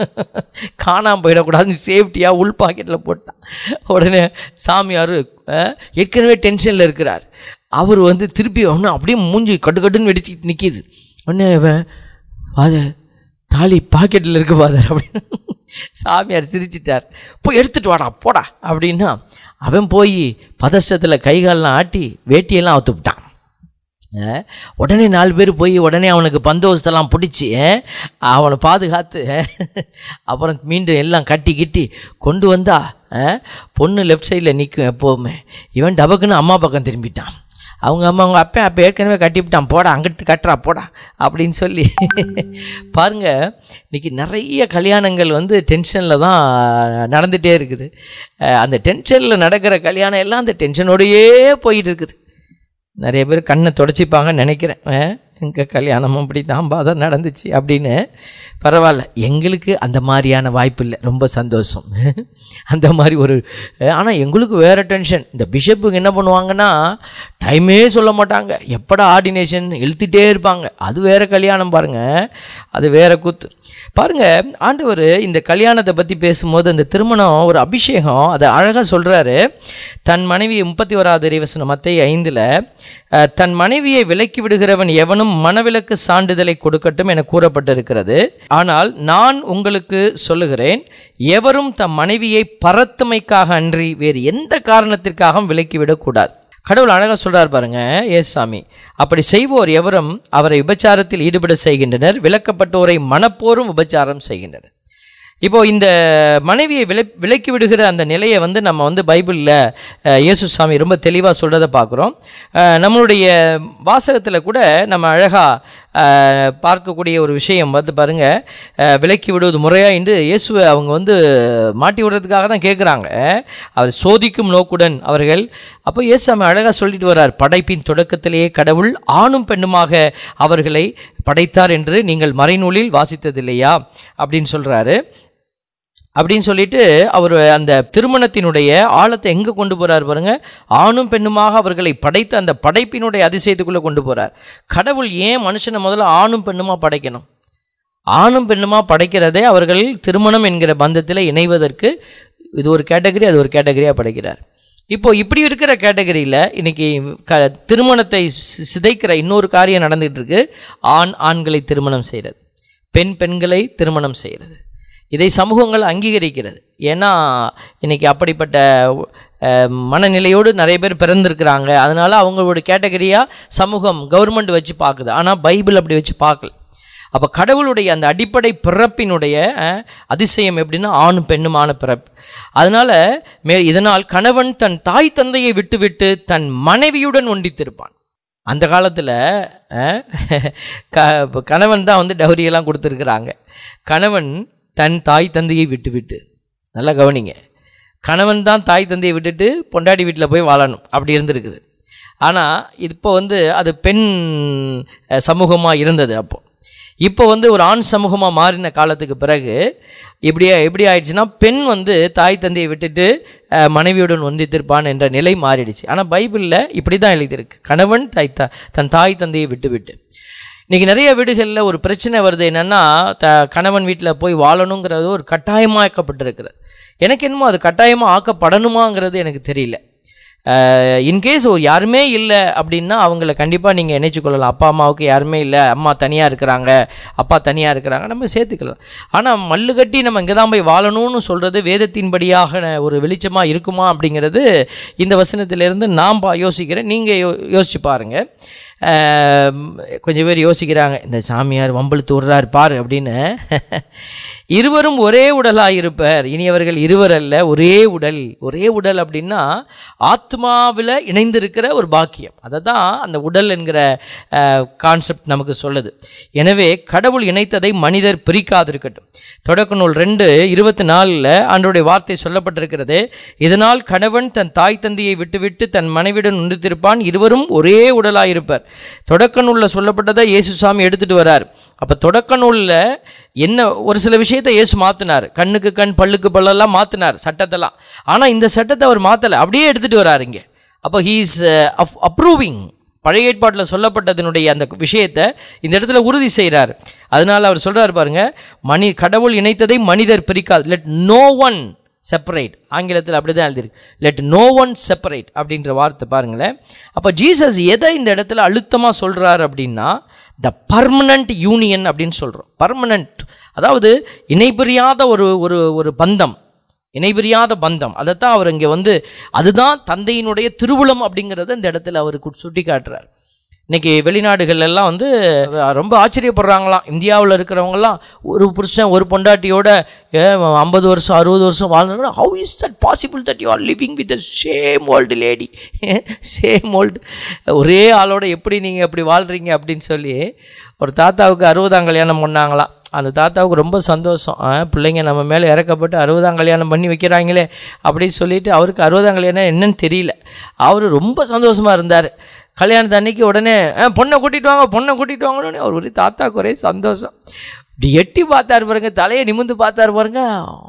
Speaker 2: காணாமல் போயிடக்கூடாதுன்னு சேஃப்டியாக உள் பாக்கெட்டில் போட்டான் உடனே சாமியார் அஹ், ஏற்கனவே டென்ஷனில் இருக்கிறார் அவர் வந்து திருப்பி ஒன்று அப்படியே மூஞ்சி கட்டு கட்டுன்னு வெடிச்சிட்டு நிற்கிது உடனே இவன் ஃபாதர் தாலி பாக்கெட்டில் இருக்கு ஃபாதர் அப்படின்னு சாமியார் சிரிச்சிட்டார் போய் எடுத்துட்டு வாடா போடா அப்படின்னா அவன் போய் பதஷ்டத்தில் கைகாலெலாம் ஆட்டி வேட்டியெல்லாம் அவுத்து விட்டான் அஹ், உடனே நாலு பேர் போய் உடனே அவனுக்கு பந்தோபஸ்தெல்லாம் பிடிச்சி அஹ், அவனை பாதுகாத்து அஹ், அப்புறம் மீண்டும் எல்லாம் கட்டி கிட்டி கொண்டு வந்தா அஹ், பொண்ணு லெஃப்ட் சைடில் நிற்கும் எப்போவுமே இவன் டபக்குன்னு அம்மா பக்கம் திரும்பிட்டான் அவங்க அம்மா அவங்க அப்பா அப்போ ஏற்கனவே கட்டிவிட்டான் போடா அங்கிட்டு கட்டுறா போடா அப்படின்னு சொல்லி பாருங்க இன்னைக்கு நிறைய கல்யாணங்கள் வந்து டென்ஷனில் தான் நடந்துகிட்டே இருக்குது அஹ், அந்த டென்ஷனில் நடக்கிற கல்யாணம் எல்லாம் அந்த டென்ஷனோடையே போயிட்டு இருக்குது நிறைய பேர் கண்ணை தொடச்சிப்பாங்கன்னு நினைக்கிறேன் எங்கள் கல்யாணமும் அப்படி தான் தான் நடந்துச்சு அப்படின்னு பரவாயில்ல எங்களுக்கு அந்த மாதிரியான வாய்ப்பு இல்லை ரொம்ப சந்தோஷம் அந்த மாதிரி ஒரு ஆனால் எங்களுக்கு வேறு டென்ஷன் இந்த பிஷப்புக்கு என்ன பண்ணுவாங்கன்னா டைமே சொல்ல மாட்டாங்க எப்படா ஆர்டினேஷன் இழுத்துட்டே இருப்பாங்க அது வேற கல்யாணம் பாருங்கள் அது வேற கூத்து பாருங்க ஆண்டவர் இந்த கல்யாணத்தை பற்றி பேசும்போது அந்த திருமணம் ஒரு அபிஷேகம் அதை அழகாக சொல்கிறாரு தன் மனைவி முப்பத்தி ஓராவது இறைவசனம் மத்திய ஐந்தில் தன் மனைவியை விலக்கி விடுகிறவன் எவனும் மனவிலக்கு சான்றிதழை கொடுக்கட்டும் என கூறப்பட்டிருக்கிறது ஆனால் நான் உங்களுக்கு சொல்லுகிறேன் எவரும் தம் மனைவியை பரத்துமைக்காக அன்றி வேறு எந்த காரணத்திற்காகவும் விலக்கிவிடக்கூடாது கடவுள் அழகாக சொல்றார் பாருங்க ஏசாமி அப்படி செய்வோர் எவரும் அவரை விபச்சாரத்தில் ஈடுபட செய்கின்றனர் விலக்கப்பட்டோரை மனப்போரும் விபச்சாரம் செய்கின்றனர் இப்போ இந்த மனைவியை விலை விலக்கி விடுகிற அந்த நிலையை வந்து நம்ம வந்து பைபிளில் அஹ், இயேசு சாமி ரொம்ப தெளிவாக சொல்கிறத பார்க்குறோம் நம்மளுடைய வாசகத்தில் கூட நம்ம அழகாக பார்க்கக்கூடிய ஒரு விஷயம் வந்து பாருங்கள் விலக்கி விடுவது முறையா என்று இயேசுவை அவங்க வந்து மாட்டி விடுறதுக்காக தான் கேட்குறாங்க அவர் சோதிக்கும் நோக்குடன் அவர்கள் அப்போ இயேசாமி அழகாக சொல்லிட்டு வர்றார் படைப்பின் தொடக்கத்திலேயே கடவுள் ஆணும் பெண்ணுமாக அவர்களை படைத்தார் என்று நீங்கள் மறைநூலில் வாசித்ததில்லையா அப்படின்னு சொல்கிறாரு அப்படின்னு சொல்லிட்டு அவர் அந்த திருமணத்தினுடைய ஆழத்தை எங்கே கொண்டு போறார் பாருங்க ஆணும் பெண்ணுமாக அவர்களை படைத்த அந்த படைப்பினுடைய அதிசயத்துக்குள்ளே கொண்டு போறார் கடவுள் ஏன் மனுஷனை முதல்ல ஆணும் பெண்ணுமா படைக்கணும் ஆணும் பெண்ணுமா படைக்கிறதே அவர்கள் திருமணம் என்கிற பந்தத்தில் இணைவதற்கு இது ஒரு கேட்டகரி அது ஒரு கேட்டகரியாக படைக்கிறார் இப்போ இப்படி இருக்கிற கேட்டகரியில் இன்னைக்கு க திருமணத்தை சி- சிதைக்கிற இன்னொரு காரியம் நடந்துகிட்டு இருக்கு ஆண் ஆண்களை திருமணம் செய்கிறது பெண் பெண்களை திருமணம் செய்கிறது இதை சமூகங்கள் அங்கீகரிக்கிறது ஏன்னா இன்னைக்கு அப்படிப்பட்ட அஹ், மனநிலையோடு நிறைய பேர் பிறந்திருக்கிறாங்க அதனால அவங்களோட கேட்டகரியாக சமூகம் கவர்மெண்ட் வச்சு பார்க்குது ஆனால் பைபிள் அப்படி வச்சு பார்க்கல அப்போ கடவுளுடைய அந்த அடிப்படை பிறப்பினுடைய அஹ், அதிசயம் எப்படின்னா ஆணும் பெண்ணுமான பிறப்பு அதனால மே இதனால் கணவன் தன் தாய் தந்தையை விட்டுவிட்டு தன் மனைவியுடன் ஒண்டித்திருப்பான் அந்த காலத்தில் க கணவன் தான் வந்து டௌரியெல்லாம் கொடுத்துருக்குறாங்க கணவன் தன் தாய் தந்தையை விட்டுவிட்டு நல்லா கவனிங்க கணவன் தான் தாய் தந்தையை விட்டுட்டு பொண்டாட்டி வீட்டில் போய் வாழணும் அப்படி இருந்திருக்குது ஆனால் இப்போ வந்து அது பெண் சமூகமாக இருந்தது அப்போ இப்போ வந்து ஒரு ஆண் சமூகமாக மாறின காலத்துக்கு பிறகு இப்படியே எப்படி ஆயிடுச்சுன்னா பெண் வந்து தாய் தந்தையை விட்டுட்டு அஹ், மனைவியுடன் ஒந்தித்திருப்பான் என்ற நிலை மாறிடுச்சு ஆனால் பைபிளில் இப்படி தான் எழுதியிருக்கு கணவன் தாய் த தன் தாய் தந்தையை விட்டு விட்டு இன்றைக்கி நிறைய வீடுகளில் ஒரு பிரச்சனை வருது என்னென்னா த கணவன் வீட்டில் போய் வாழணுங்கிறது ஒரு கட்டாயமாக்கப்பட்டிருக்கிறது எனக்கு என்னமோ அது கட்டாயமாக ஆக்கப்படணுமாங்கிறது எனக்கு தெரியல இன்கேஸ் ஒரு யாருமே இல்லை அப்படின்னா அவங்கள கண்டிப்பாக நீங்கள் இணைச்சு கொள்ளலாம் அப்பா அம்மாவுக்கு யாருமே இல்லை அம்மா தனியாக இருக்கிறாங்க அப்பா தனியாக இருக்கிறாங்க நம்ம சேர்த்துக்கலாம் ஆனால் மல்லு கட்டி நம்ம இங்கே தான் போய் வாழணும்னு சொல்கிறது வேதத்தின்படியாக ஒரு வெளிச்சமாக இருக்குமா அப்படிங்கிறது இந்த வசனத்திலிருந்து நான் பா யோசிக்கிறேன் நீங்கள் யோ யோசிச்சு பாருங்கள் கொஞ்சம் பேர் யோசிக்கிறாங்க இந்த சாமியார் வம்பழுத்து விடுறாரு பாரு அப்படின்னு இருவரும் ஒரே உடலாக இருப்பர் இனி அவர்கள் இருவர் அல்ல ஒரே உடல் ஒரே உடல் அப்படின்னா ஆத்மாவில் இணைந்திருக்கிற ஒரு பாக்கியம் அதை தான் அந்த உடல் என்கிற கான்செப்ட் நமக்கு சொல்லுது எனவே கடவுள் இணைத்ததை மனிதர் பிரிக்காதிருக்கட்டும் தொடக்க நூல் ரெண்டு இருபத்தி நாலில் ஆண்டோடைய வார்த்தை சொல்லப்பட்டிருக்கிறது இதனால் கணவன் தன் தாய் தந்தையை விட்டுவிட்டு தன் மனைவியுடன் உண்டித்திருப்பான் இருவரும் ஒரே உடலாயிருப்பர் தொடக்க நூலில் சொல்லப்பட்டதை இயேசுசாமி எடுத்துட்டு வரார் அப்போ தொடக்க நூலில் என்ன ஒரு சில விஷயத்தை இயேசு மாற்றினார் கண்ணுக்கு கண் பல்லுக்கு பல்லெல்லாம் மாற்றினார் சட்டத்தெல்லாம் ஆனால் இந்த சட்டத்தை அவர் மாற்றலை அப்படியே எடுத்துகிட்டு வரார் இங்கே அப்போ ஹீஸ் அப்ரூவிங் பழைய ஏற்பாட்டில் சொல்லப்பட்டதனுடைய அந்த விஷயத்தை இந்த இடத்துல உறுதி செய்கிறார் அதனால் அவர் சொல்கிறார் பாருங்க மணி கடவுள் இணைத்ததை மனிதர் பிரிக்காது லெட் நோ ஒன் செப்பரேட் ஆங்கிலத்தில் அப்படி தான் எழுதியிருக்கு லெட் நோ ஒன் செப்பரேட் அப்படின்ற வார்த்தை பாருங்களேன் அப்போ ஜீசஸ் எதை இந்த இடத்துல அழுத்தமாக சொல்கிறார் அப்படின்னா த பர்மனண்ட் யூனியன் அப்படின்னு சொல்கிறோம் பர்மனண்ட் அதாவது இணைபிரியாத ஒரு ஒரு ஒரு பந்தம் இணைபிரியாத பந்தம் அதைத்தான் அவர் இங்கே வந்து அதுதான் தந்தையினுடைய திருவுளம் அப்படிங்கிறத இந்த இடத்துல அவர் சுட்டி காட்டுறார் இன்னைக்கு வெளிநாடுகள் எல்லாம் வந்து ரொம்ப ஆச்சரியப்படுறாங்களாம் இந்தியாவில் இருக்கிறவங்கலாம் ஒரு புருஷன் ஒரு பொண்டாட்டியோட ஐம்பது வருஷம் அறுபது வருஷம் வாழ்ந்தா how is that possible that you are living with the same old lady same old ஒரே ஆளோட எப்படி நீங்கள் எப்படி வாழ்கிறீங்க அப்படின்னு சொல்லி ஒரு தாத்தாவுக்கு அறுபதாம் கல்யாணம் பண்ணாங்களாம் அந்த தாத்தாவுக்கு ரொம்ப சந்தோஷம் ஆ, பிள்ளைங்க நம்ம மேலே இறக்கப்பட்டு அறுபதாம் கல்யாணம் பண்ணி வைக்கிறாங்களே அப்படின்னு சொல்லிட்டு அவருக்கு அறுபதாம் கல்யாணம் என்னன்னு தெரியல அவர் ரொம்ப சந்தோஷமாக இருந்தார் கல்யாணத்து அன்னைக்கு உடனே "ஆ, பொண்ணை கூட்டிட்டு வாங்க பொண்ணை கூட்டிட்டு வாங்கன்னு அவர் ஒரு தாத்தாக்கு ஒரே சந்தோஷம் இப்படி எட்டி பார்த்தாரு பாருங்க தலையை நிமிந்து பார்த்தாரு பாருங்க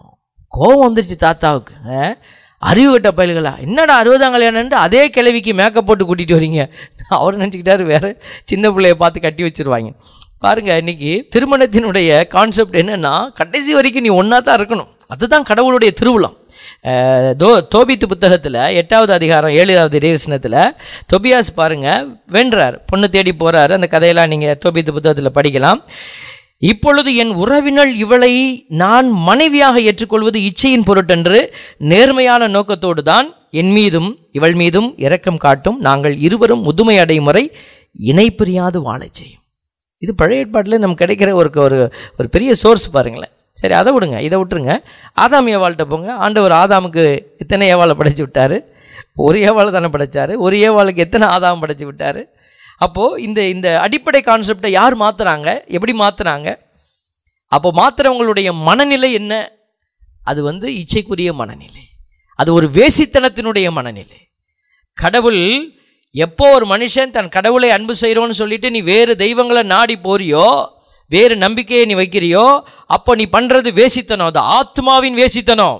Speaker 2: கோவம் வந்துருச்சு தாத்தாவுக்கு ஆ, அறிவு கட்ட பயல்களா என்னடா அறுபதாம் கல்யாணம்ட்டு அதே கிழவிக்கு மேக்கப் போட்டு கூட்டிகிட்டு வரீங்க அவர் நினச்சிக்கிட்டாரு வேற சின்ன பிள்ளைய பார்த்து கட்டி வச்சிருவாங்க பாருங்க இன்னைக்கு திருமணத்தினுடைய கான்செப்ட் என்னன்னா கடைசி வரைக்கும் நீ ஒன்றா தான் இருக்கணும் அதுதான் கடவுளுடைய திருவிழம் அஹ் தோ தோபித்து புத்தகத்தில் எட்டாவது அதிகாரம் ஏழாவது இறைவசனத்தில் தொபியாஸ் பாருங்க வென்றார் பொண்ணு தேடி போறாரு அந்த கதையெல்லாம் நீங்கள் தோபித்து புத்தகத்தில் படிக்கலாம் இப்பொழுது என் உறவினள் இவளை நான் மனைவியாக ஏற்றுக்கொள்வது இச்சையின் பொருட்டென்று நேர்மையான நோக்கத்தோடு தான் என் மீதும் இவள் மீதும் இரக்கம் காட்டும் நாங்கள் இருவரும் முதுமை அடையும் வரை இணை பிரியாது வாழச் செய்யும் இது பழைய ஏற்பாட்டில் நமக்கு கிடைக்கிற ஒரு ஒரு ஒரு பெரிய சோர்ஸ் பாருங்களேன் சரி அதை விடுங்க இதை விட்டுருங்க ஆதாம் ஏவாள்கிட்ட போங்க ஆண்டவர் ஆதாமுக்கு எத்தனை ஏவாளை படைச்சு விட்டாரு ஒரு ஏவாளை தானே படைச்சாரு ஒரு ஏவாளுக்கு எத்தனை ஆதாம் படைச்சு விட்டாரு அப்போது இந்த இந்த அடிப்படை கான்செப்டை யார் மாற்றுறாங்க எப்படி மாற்றுறாங்க அப்போ மாற்றுறவங்களுடைய மனநிலை என்ன அது வந்து இச்சைக்குரிய மனநிலை அது ஒரு வேசித்தனத்தினுடைய மனநிலை கடவுள் எப்போ ஒரு மனுஷன் தன் கடவுளை அன்பு செய்கிறோன்னு சொல்லிட்டு நீ வேறு தெய்வங்களை நாடி போறியோ வேறு நம்பிக்கையை நீ வைக்கிறியோ அப்போ நீ பண்றது வேசித்தனம் அது ஆத்மாவின் வேசித்தனம்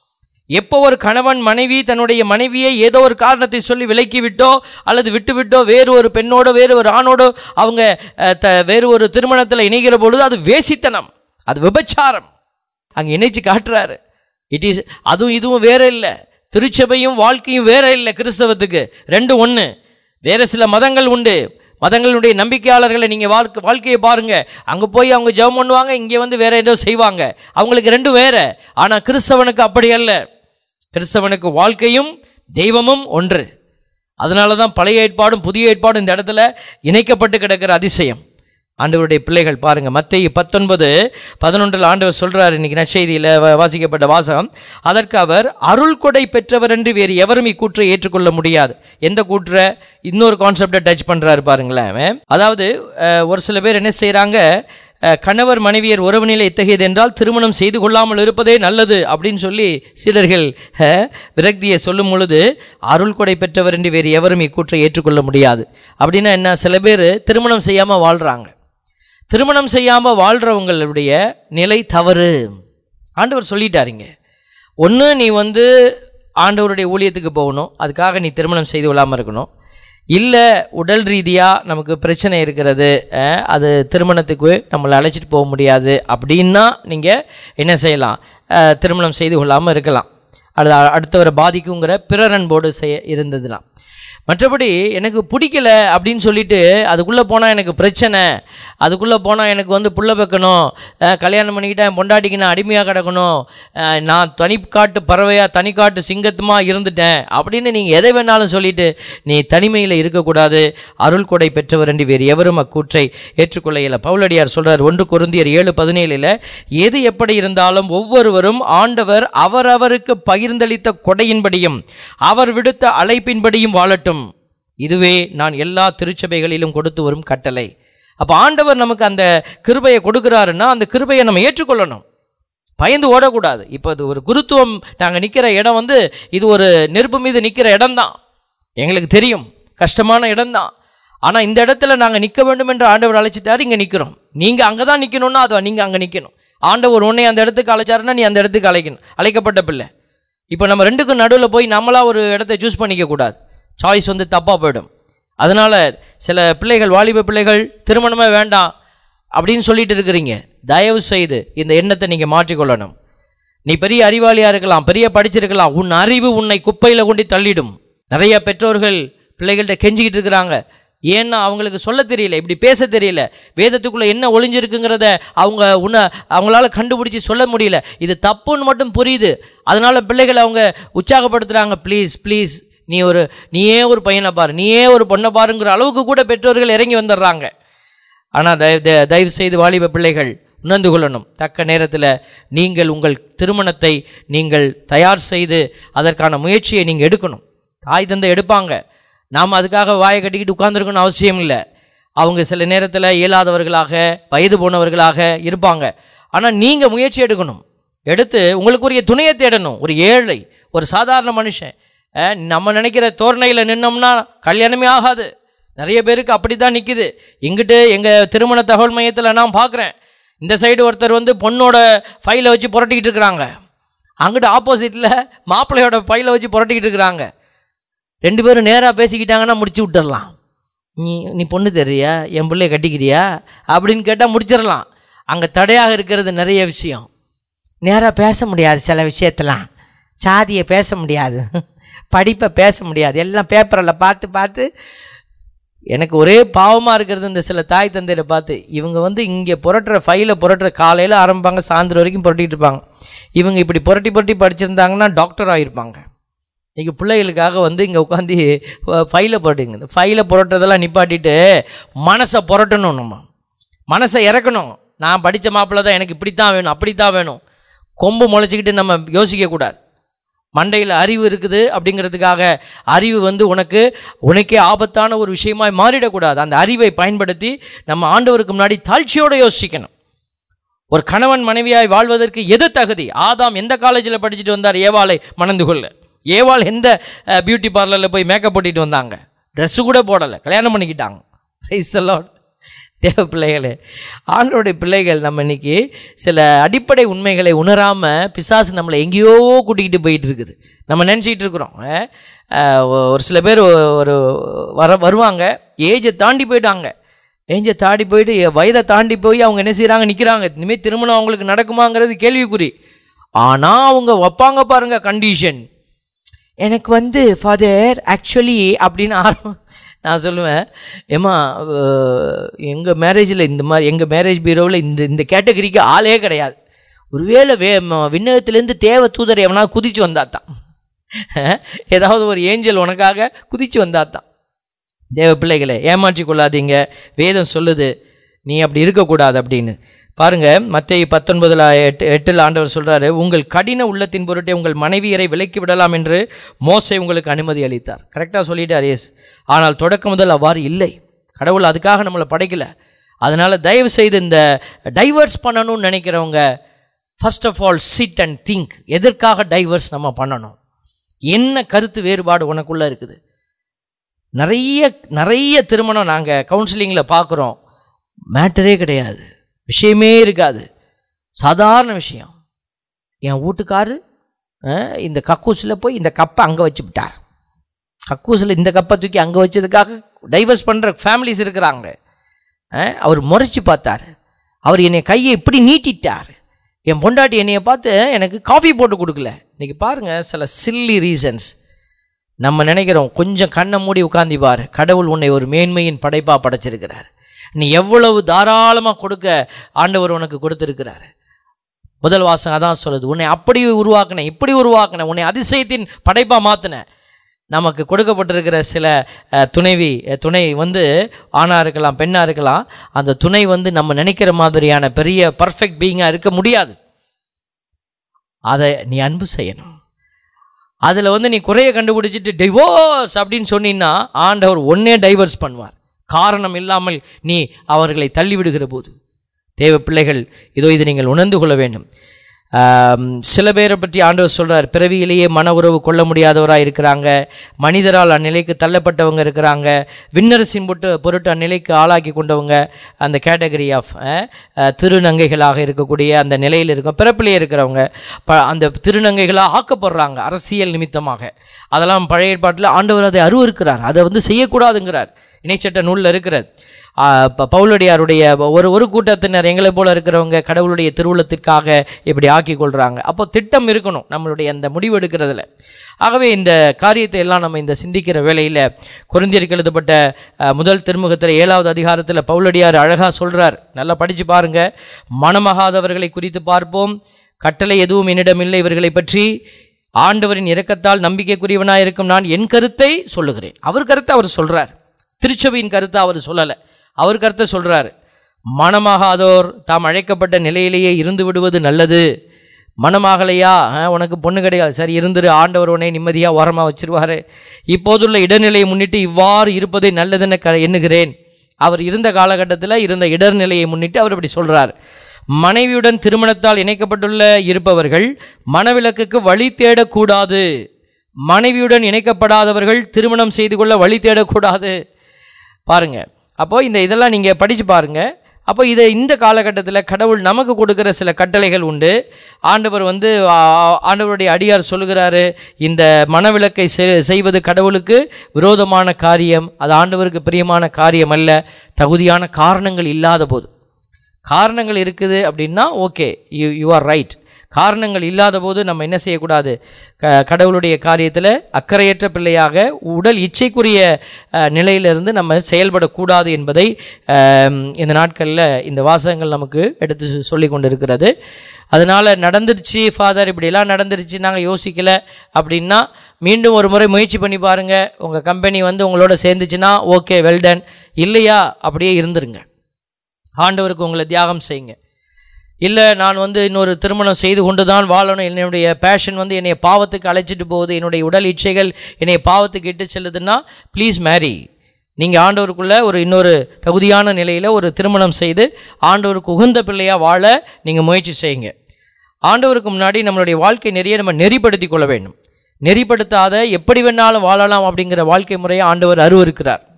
Speaker 2: எப்போ ஒரு கணவன் மனைவி தன்னுடைய மனைவியை ஏதோ ஒரு காரணத்தை சொல்லி விலக்கி விட்டோ அல்லது விட்டு விட்டோ வேறு ஒரு பெண்ணோடோ வேறு ஒரு ஆணோடோ அவங்க அஹ், த வேறு ஒரு திருமணத்தில் இணைகிற பொழுது அது வேசித்தனம் அது விபச்சாரம் அங்கே இணைச்சு காட்டுறாரு இட் இஸ் அதுவும் இதுவும் வேற இல்லை திருச்சபையும் வாழ்க்கையும் வேற இல்லை கிறிஸ்தவத்துக்கு ரெண்டும் ஒன்று வேற சில மதங்கள் உண்டு மதங்களுடைய நம்பிக்கையாளர்களை நீங்கள் வாழ்க்கை வாழ்க்கையை பாருங்க அங்கே போய் அவங்க ஜெபம் பண்ணுவாங்க இங்கே வந்து வேற ஏதோ செய்வாங்க அவங்களுக்கு ரெண்டும் வேற ஆனால் கிறிஸ்தவனுக்கு அப்படி அல்ல கிறிஸ்தவனுக்கு வாழ்க்கையும் தெய்வமும் ஒன்று அதனால தான் பழைய ஏற்பாடும் புதிய ஏற்பாடும் இந்த இடத்துல இணைக்கப்பட்டு கிடக்கிற அதிசயம் ஆண்டவருடைய பிள்ளைகள் பாருங்க மத்தேயு பத்தொன்பது பதினொன்றில் ஆண்டவர் சொல்றாரு இன்னைக்கு நற்செய்தியில் வ- வாசிக்கப்பட்ட வாசகம் அதற்கு அவர் அருள் கொடை பெற்றவர் என்று வேறு எவரும் இக்கூற்றை ஏற்றுக்கொள்ள முடியாது எந்த கூற்றை இன்னொரு கான்செப்டை டச் பண்றாரு பாருங்களேன் அவன். அதாவது அஹ், ஒரு சில பேர் என்ன செய்றாங்க அஹ், கணவர் மனைவியர் உறவு நிலை இத்தகையது என்றால் திருமணம் செய்து கொள்ளாமல் இருப்பதே நல்லது அப்படின்னு சொல்லி சிலர்கள் அஹ், விரக்தியை சொல்லும் பொழுது அருள் கொடை பெற்றவர் என்று வேறு எவரும் இக்கூற்றை ஏற்றுக்கொள்ள முடியாது அப்படின்னா என்ன சில பேர் திருமணம் செய்யாமல் வாழ்கிறாங்க திருமணம் செய்யாமல் வாழ்கிறவங்களுடைய நிலை தவறு ஆண்டவர் சொல்லிட்டாருங்க ஒன்று நீ வந்து ஆண்டவருடைய ஊழியத்துக்கு போகணும் அதுக்காக நீ திருமணம் செய்து கொள்ளாமல் இருக்கணும் இல்லை உடல் ரீதியாக நமக்கு பிரச்சனை இருக்கிறது அஹ், அது திருமணத்துக்கு நம்மளை அழைச்சிட்டு போக முடியாது அப்படின்னா நீங்கள் என்ன செய்யலாம் அஹ், திருமணம் செய்து கொள்ளாமல் இருக்கலாம் அது அடுத்தவரை பாதிக்குங்கிற பிறர் அன்போடு செய்ய இருந்ததுலாம் மற்றபடி எனக்கு பிடிக்கல அப்படின்னு சொல்லிட்டு அதுக்குள்ளே போனால் எனக்கு பிரச்சனை அதுக்குள்ளே போனால் எனக்கு வந்து புள்ள வைக்கணும் அஹ் கல்யாணம் பண்ணிக்கிட்டேன் என் பொண்டாட்டிக்கு நான் அடிமையாக கிடக்கணும் அஹ் நான் தனிக்காட்டு பறவையாக தனிக்காட்டு சிங்கத்துமாக இருந்துட்டேன் அப்படின்னு நீங்கள் எதை வேணாலும் சொல்லிட்டு நீ தனிமையில் இருக்கக்கூடாது அருள் கொடை பெற்றவர் என்று வேறு எவரும் அக்கூற்றை ஏற்றுக்கொள்ள இயல பவுலடியார் சொல்றார் ஒன்று கொருந்தியர் ஏழு பதினேழில் எது எப்படி இருந்தாலும் ஒவ்வொருவரும் ஆண்டவர் அவரவருக்கு பகிர்ந்தளித்த கொடையின்படியும் அவர் விடுத்த அழைப்பின்படியும் வாழட்டும் இதுவே நான் எல்லா திருச்சபைகளிலும் கொடுத்து வரும் கட்டளை அப்போ ஆண்டவர் நமக்கு அந்த கிருபையை கொடுக்குறாருன்னா அந்த கிருபையை நம்ம ஏற்றுக்கொள்ளணும் பயந்து ஓடக்கூடாது இப்போ இது ஒரு குருத்துவம் நாங்கள் நிற்கிற இடம் வந்து இது ஒரு நெருப்பு மீது நிற்கிற இடம்தான் எங்களுக்கு தெரியும் கஷ்டமான இடம்தான் ஆனால் இந்த இடத்துல நாங்கள் நிற்க வேண்டும் என்று ஆண்டவர் அழைச்சிட்டாரு இங்கே நிற்கிறோம் நீங்கள் அங்கே தான் நிற்கணும்னா அது நீங்கள் அங்கே நிற்கணும் ஆண்டவர் உன்னை அந்த இடத்துக்கு அழைச்சாருன்னா நீ அந்த இடத்துக்கு அழைக்கணும் அழைக்கப்பட்ட பிள்ளை இப்போ நம்ம ரெண்டுக்கும் நடுவில் போய் நம்மளா ஒரு இடத்த சூஸ் பண்ணிக்க கூடாது சாய்ஸ் வந்து தப்பாக போயிடும் அதனால சில பிள்ளைகள் வாலிப பிள்ளைகள் திருமணமே வேண்டாம் அப்படின்னு சொல்லிட்டு இருக்கிறீங்க தயவு செய்து இந்த எண்ணத்தை நீங்கள் மாற்றிக்கொள்ளணும் நீ பெரிய அறிவாளியாக இருக்கலாம் பெரிய படிச்சிருக்கலாம் உன் அறிவு உன்னை குப்பையில் கொண்டு தள்ளிடும் நிறைய பெற்றோர்கள் பிள்ளைகள்கிட்ட கெஞ்சிக்கிட்டு இருக்கிறாங்க ஏன்னா அவங்களுக்கு சொல்ல தெரியல இப்படி பேச தெரியல வேதத்துக்குள்ளே என்ன ஒளிஞ்சிருக்குங்கிறத அவங்க உன்னை அவங்களால கண்டுபிடிச்சி சொல்ல முடியல இது தப்புன்னு மட்டும் புரியுது அதனால பிள்ளைகளை அவங்க உற்சாகப்படுத்துகிறாங்க ப்ளீஸ் ப்ளீஸ் நீ ஒரு நீயே ஒரு பையனை பாரு நீயே ஒரு பொண்ணை பாருங்கிற அளவுக்கு கூட பெற்றோர்கள் இறங்கி வந்துடுறாங்க ஆனால் தயவு தய- தயவு செய்து வாலிப பிள்ளைகள் உணர்ந்து கொள்ளணும் தக்க நேரத்தில் நீங்கள் உங்கள் திருமணத்தை நீங்கள் தயார் செய்து அதற்கான முயற்சியை நீங்கள் எடுக்கணும் தாய் தந்தை எடுப்பாங்க நாம் அதுக்காக வாயை கட்டிக்கிட்டு உட்கார்ந்துருக்கணும் அவசியம் இல்லை அவங்க சில நேரத்தில் இயலாதவர்களாக வயது போனவர்களாக இருப்பாங்க ஆனால் நீங்கள் முயற்சி எடுக்கணும் எடுத்து உங்களுக்குரிய துணையை தேடணும் ஒரு ஏழை ஒரு சாதாரண மனுஷன் அஹ், நம்ம நினைக்கிற தோரணையில் நின்னோம்னா கல்யாணமே ஆகாது நிறைய பேருக்கு அப்படி தான் நிற்குது இங்கிட்டு எங்கள் திருமண தகவல் மையத்தில் நான் பார்க்குறேன் இந்த சைடு ஒருத்தர் வந்து பொண்ணோட ஃபைலை வச்சு புரட்டிக்கிட்டு இருக்கிறாங்க அங்கிட்டு ஆப்போசிட்டில் மாப்பிள்ளையோட ஃபைலை வச்சு புரட்டிக்கிட்டு இருக்கிறாங்க ரெண்டு பேரும் நேராக பேசிக்கிட்டாங்கன்னா முடிச்சு விட்டுறலாம் நீ நீ பொண்ணு தெரியா என் பிள்ளைய கட்டிக்கிறியா அப்படின்னு கேட்டால் முடிச்சிடலாம் அங்கே தடையாக இருக்கிறது நிறைய விஷயம்
Speaker 3: நேராக பேச முடியாது சில விஷயத்தெல்லாம் சாதியை பேச முடியாது படிப்பை பேச முடியாது எல்லாம் பேப்பரில் பார்த்து பார்த்து
Speaker 2: எனக்கு ஒரே பாவமாக இருக்கிறது இந்த சில தாய் தந்தையரை பார்த்து இவங்க வந்து இங்கே புரட்டுற ஃபைலை புரட்டுற காலையில் ஆரம்பிப்பாங்க சாயந்தரம் வரைக்கும் புரட்டிட்டு இருப்பாங்க இவங்க இப்படி புரட்டி புரட்டி படிச்சிருந்தாங்கன்னா டாக்டர் ஆகிருப்பாங்க இன்றைக்கி பிள்ளைகளுக்காக வந்து இங்கே உட்காந்து ஃபைலை புரட்டிங்க இந்த ஃபைலை புரட்டுறதெல்லாம் நிப்பாட்டிட்டு மனசை புரட்டணும் நம்ம மனசை இறக்கணும் நான் படித்த மாப்பிள்ளை தான் எனக்கு இப்படித்தான் வேணும் அப்படித்தான் வேணும் கொம்பு முளைச்சிக்கிட்டு நம்ம யோசிக்கக்கூடாது மண்டையில் அறிவு இருக்குது அப்படிங்கிறதுக்காக அறிவு வந்து உனக்கு உனக்கே ஆபத்தான ஒரு விஷயமாய் மாறிடக்கூடாது அந்த அறிவை பயன்படுத்தி நம்ம ஆண்டவருக்கு முன்னாடி தாழ்ச்சியோடு யோசிக்கணும் ஒரு கணவன் மனைவியாய் வாழ்வதற்கு எது தகுதி ஆதாம் எந்த காலேஜில் படிச்சுட்டு வந்தார் ஏவாளை மணந்து கொள்ள ஏவாள் எந்த பியூட்டி பார்லரில் போய் மேக்கப் போட்டுட்டு வந்தாங்க ட்ரெஸ்ஸு கூட போடலை கல்யாணம் பண்ணிக்கிட்டாங்க Praise the Lord. தேவ பிள்ளைகளே ஆண்டவருடைய பிள்ளைகள் நம்ம இன்னைக்கு சில அடிப்படை உண்மைகளை உணராமல் பிசாசு நம்மளை எங்கேயோ கூட்டிக்கிட்டு போயிட்டு இருக்குது நம்ம நினச்சிக்கிட்டு இருக்கிறோம் அஹ், அஹ், ஒரு சில பேர் ஒரு வர வருவாங்க ஏஜை தாண்டி போயிட்டாங்க ஏஜை தாண்டி போயிட்டு வயதை தாண்டி போய் அவங்க என்ன செய்கிறாங்க நிற்கிறாங்க இனிமேல் திருமணம் அவங்களுக்கு நடக்குமாங்கிறது கேள்விக்குறி ஆனால் அவங்க வைப்பாங்க பாருங்க கண்டிஷன் எனக்கு வந்து ஃபாதர் ஆக்சுவலி அப்படின்னு ஆரம்பம் நான் சொல்லுவேன் ஏம்மா எங்கள் மேரேஜில் இந்த மாதிரி எங்கள் மேரேஜ் பீரோவில் இந்த இந்த கேட்டகரிக்கு ஆளே கிடையாது ஒருவேளை வே ம- விண்ணகத்திலேருந்து தேவ தூதர் எவனா குதிச்சு வந்தாத்தான் ஏதாவது ஒரு ஏஞ்சல் உனக்காக குதிச்சு வந்தாத்தான் தேவ பிள்ளைகளே ஏமாற்றி கொள்ளாதீங்க வேதம் சொல்லுது நீ அப்படி இருக்கக்கூடாது அப்படின்னு பாருங்க மத்திய பத்தொன்பதுல எட்டு எட்டில் ஆண்டவர் சொல்றாரு உங்கள் கடின உள்ளத்தின் பொருட்டே உங்கள் மனைவியரை விலக்கி விடலாம் என்று மோசே உங்களுக்கு அனுமதி அளித்தார் கரெக்டாக சொல்லிட்டார் எஸ் ஆனால் தொடக்கம் முதல் அவ்வாறு இல்லை கடவுள் அதுக்காக நம்மளை படைக்கல அதனால தயவு செய்து இந்த டைவர்ஸ் பண்ணணும்னு நினைக்கிறவங்க first of all sit and think எதற்காக டைவர்ஸ் நம்ம பண்ணணும் என்ன கருத்து வேறுபாடு உனக்குள்ள இருக்குது நிறைய நிறைய திருமணம் நாங்கள் கவுன்சிலிங்கில் பார்க்குறோம் மேட்டரே கிடையாது விஷயமே இருக்காது சாதாரண விஷயம் என் வீட்டுக்காரு அஹ், இந்த கக்கூஸில் போய் இந்த கப்பை அங்கே வச்சு விட்டார் கக்கூஸில் இந்த கப்பை தூக்கி அங்கே வச்சதுக்காக டைவர்ஸ் பண்ணுற ஃபேமிலிஸ் இருக்கிறாங்க அஹ், அவர் முறைச்சி பார்த்தார் அவர் என்னை கையை இப்படி நீட்டிட்டார் என் பொண்டாட்டி என்னைய பார்த்து எனக்கு காஃபி போட்டு கொடுக்கல இன்னைக்கு பாருங்கள் சில சில்லி ரீசன்ஸ் நம்ம நினைக்கிறோம் கொஞ்சம் கண்ணை மூடி உட்கார்ந்து பாரு கடவுள் உன்னை ஒரு மேன்மையின் படைப்பாக படைச்சிருக்கிறார் நீ எவ்வளவு தாராளமாக கொடுக்க ஆண்டவர் உனக்கு கொடுத்துருக்கிறார் முதல் வாசகம் அதான் சொல்லுது உன்னை அப்படி உருவாக்கினேன் இப்படி உருவாக்கினேன் உன்னை அதிசயத்தின் படைப்பாக மாற்றினேன் நமக்கு கொடுக்கப்பட்டிருக்கிற சில அஹ், துணைவி அஹ், துணை வந்து ஆணாக இருக்கலாம் பெண்ணாக இருக்கலாம் அந்த துணை வந்து நம்ம நினைக்கிற மாதிரியான பெரிய பர்ஃபெக்ட் பீயிங்காக இருக்க முடியாது அதை நீ அன்பு செய்யணும் அதில் வந்து நீ குறைய கண்டுபிடிச்சிட்டு டிவோர்ஸ் அப்படின்னு சொன்னீன்னா ஆண்டவர் ஒன்னே டைவர்ஸ் பண்ணுவார் காரணம் இல்லாமல் நீ அவர்களை தள்ளிவிடுகிற போது தேவ பிள்ளைகள் இதோ இது நீங்கள் உணர்ந்து கொள்ள வேண்டும் ஆம், சில பேரை பற்றி ஆண்டவர் சொல்றார் பிறவியிலேயே மன உறவு கொள்ள முடியாதவராக இருக்கிறாங்க மனிதரால் அந்நிலைக்கு தள்ளப்பட்டவங்க இருக்கிறாங்க விண்ணரசின் பொட்டு பொருட்டு அந்நிலைக்கு ஆளாக்கி கொண்டவங்க அந்த கேட்டகரி ஆஃப் திருநங்கைகளாக இருக்கக்கூடிய அந்த நிலையில் இருக்க பிறப்பிலேயே இருக்கிறவங்க ப அந்த திருநங்கைகளாக ஆக்கப்படுறாங்க அரசியல் நிமித்தமாக அதெல்லாம் பழைய ஏற்பாட்டில் ஆண்டவர் அதை அருவருக்கிறார் அதை வந்து செய்யக்கூடாதுங்கிறார் இணைச்சட்ட நூலில் இருக்கிறது ஆ, ப- பவுலடியாருடைய ஒரு ஒரு கூட்டத்தினர் எங்களை போல இருக்கிறவங்க கடவுளுடைய திருவுளத்திற்காக இப்படி ஆக்கி கொள்கிறாங்க அப்போ திட்டம் இருக்கணும் நம்மளுடைய அந்த முடிவு எடுக்கிறதுல ஆகவே இந்த காரியத்தை எல்லாம் நம்ம இந்த சிந்திக்கிற வேளையில் குருந்தியருக்கு எழுதப்பட்ட அ, முதல் திருமுகத்தில் ஏழாவது அதிகாரத்தில் பவுலடியார் அழகாக சொல்கிறார் நல்லா படித்து பாருங்க மனமகாதவர்களை குறித்து பார்ப்போம் கட்டளை எதுவும் என்னிடம் இல்லை இவர்களை பற்றி ஆண்டவரின் இரக்கத்தால் நம்பிக்கைக்குரியவனாக இருக்கும் நான் என் கருத்தை சொல்லுகிறேன் அவர் கருத்தை அவர் சொல்றார் திருச்சபையின் கருத்தை அவர் சொல்லலை அவர் கருத்தை சொல்றாரு மனமாகாதோர் தாம் அழைக்கப்பட்ட நிலையிலேயே இருந்து விடுவது நல்லது மனமாகலையா ஆ, உனக்கு பொண்ணு கிடையாது சரி இருந்துரு ஆண்டவர் உன்னை நிம்மதியாக ஓரமாக வச்சிருவாரு இப்போதுள்ள இடைநிலையை முன்னிட்டு இவ்வாறு இருப்பதே நல்லதுன்னு க எண்ணுகிறேன் அவர் இருந்த காலகட்டத்தில் இருந்த இடர்நிலையை முன்னிட்டு அவர் இப்படி சொல்றார் மனைவியுடன் திருமணத்தால் இணைக்கப்பட்டுள்ள இருப்பவர்கள் மனவிலக்குக்கு வழி தேடக்கூடாது மனைவியுடன் இணைக்கப்படாதவர்கள் திருமணம் செய்து கொள்ள வழி தேடக்கூடாது பாருங்க அப்போ இந்த இதெல்லாம் நீங்கள் படித்து பாருங்க அப்போ இதை இந்த காலகட்டத்தில் கடவுள் நமக்கு கொடுக்குற சில கட்டளைகள் உண்டு ஆண்டவர் வந்து ஆ, ஆண்டவருடைய அடியார் சொல்லுகிறாரு இந்த மனவிலக்கை செ- செய்வது கடவுளுக்கு விரோதமான காரியம் அது ஆண்டவருக்கு பிரியமான காரியம் அல்ல தகுதியான காரணங்கள் இல்லாத போது காரணங்கள் இருக்குது அப்படின்னா okay you you are right காரணங்கள் இல்லாத போது நம்ம என்ன செய்யக்கூடாது க கடவுளுடைய காரியத்தில் அக்கறையற்ற பிள்ளையாக உடல் இச்சைக்குரிய அஹ், நிலையிலிருந்து நம்ம செயல்படக்கூடாது என்பதை அஹ், இந்த நாட்களில் இந்த வாசகங்கள் நமக்கு எடுத்து சொல்லி கொண்டிருக்கிறது அதனால் நடந்துருச்சு ஃபாதர் இப்படியெல்லாம் நடந்துருச்சு நாங்கள் யோசிக்கலை அப்படின்னா மீண்டும் ஒரு முறை முயற்சி பண்ணி பாருங்கள் உங்கள் கம்பெனி வந்து உங்களோட சேர்ந்துச்சுன்னா ஓகே வெல்டன் இல்லையா அப்படியே இருந்துருங்க ஆண்டவருக்கு உங்களை தியாகம் செய்யுங்க இல்லை நான் வந்து இன்னொரு திருமணம் செய்து கொண்டு தான் வாழணும் என்னுடைய பேஷன் வந்து என்னை பாவத்துக்கு அழைச்சிட்டு போகுது என்னுடைய உடல் இச்சைகள் என்னை பாவத்துக்கு இட்டு செல்லுதுன்னா ப்ளீஸ் மேரி நீங்கள் ஆண்டவருக்குள்ள ஒரு இன்னொரு தகுதியான நிலையில் ஒரு திருமணம் செய்து ஆண்டவருக்கு உகந்த பிள்ளையாக வாழ நீங்கள் முயற்சி செய்யுங்க ஆண்டவருக்கு முன்னாடி நம்மளுடைய வாழ்க்கை நிறைய நம்ம நெறிப்படுத்திக் கொள்ள வேண்டும் நெறிப்படுத்தாத எப்படி வேணாலும் வாழலாம் அப்படிங்கிற வாழ்க்கை முறையை ஆண்டவர் அருவருக்கிறார்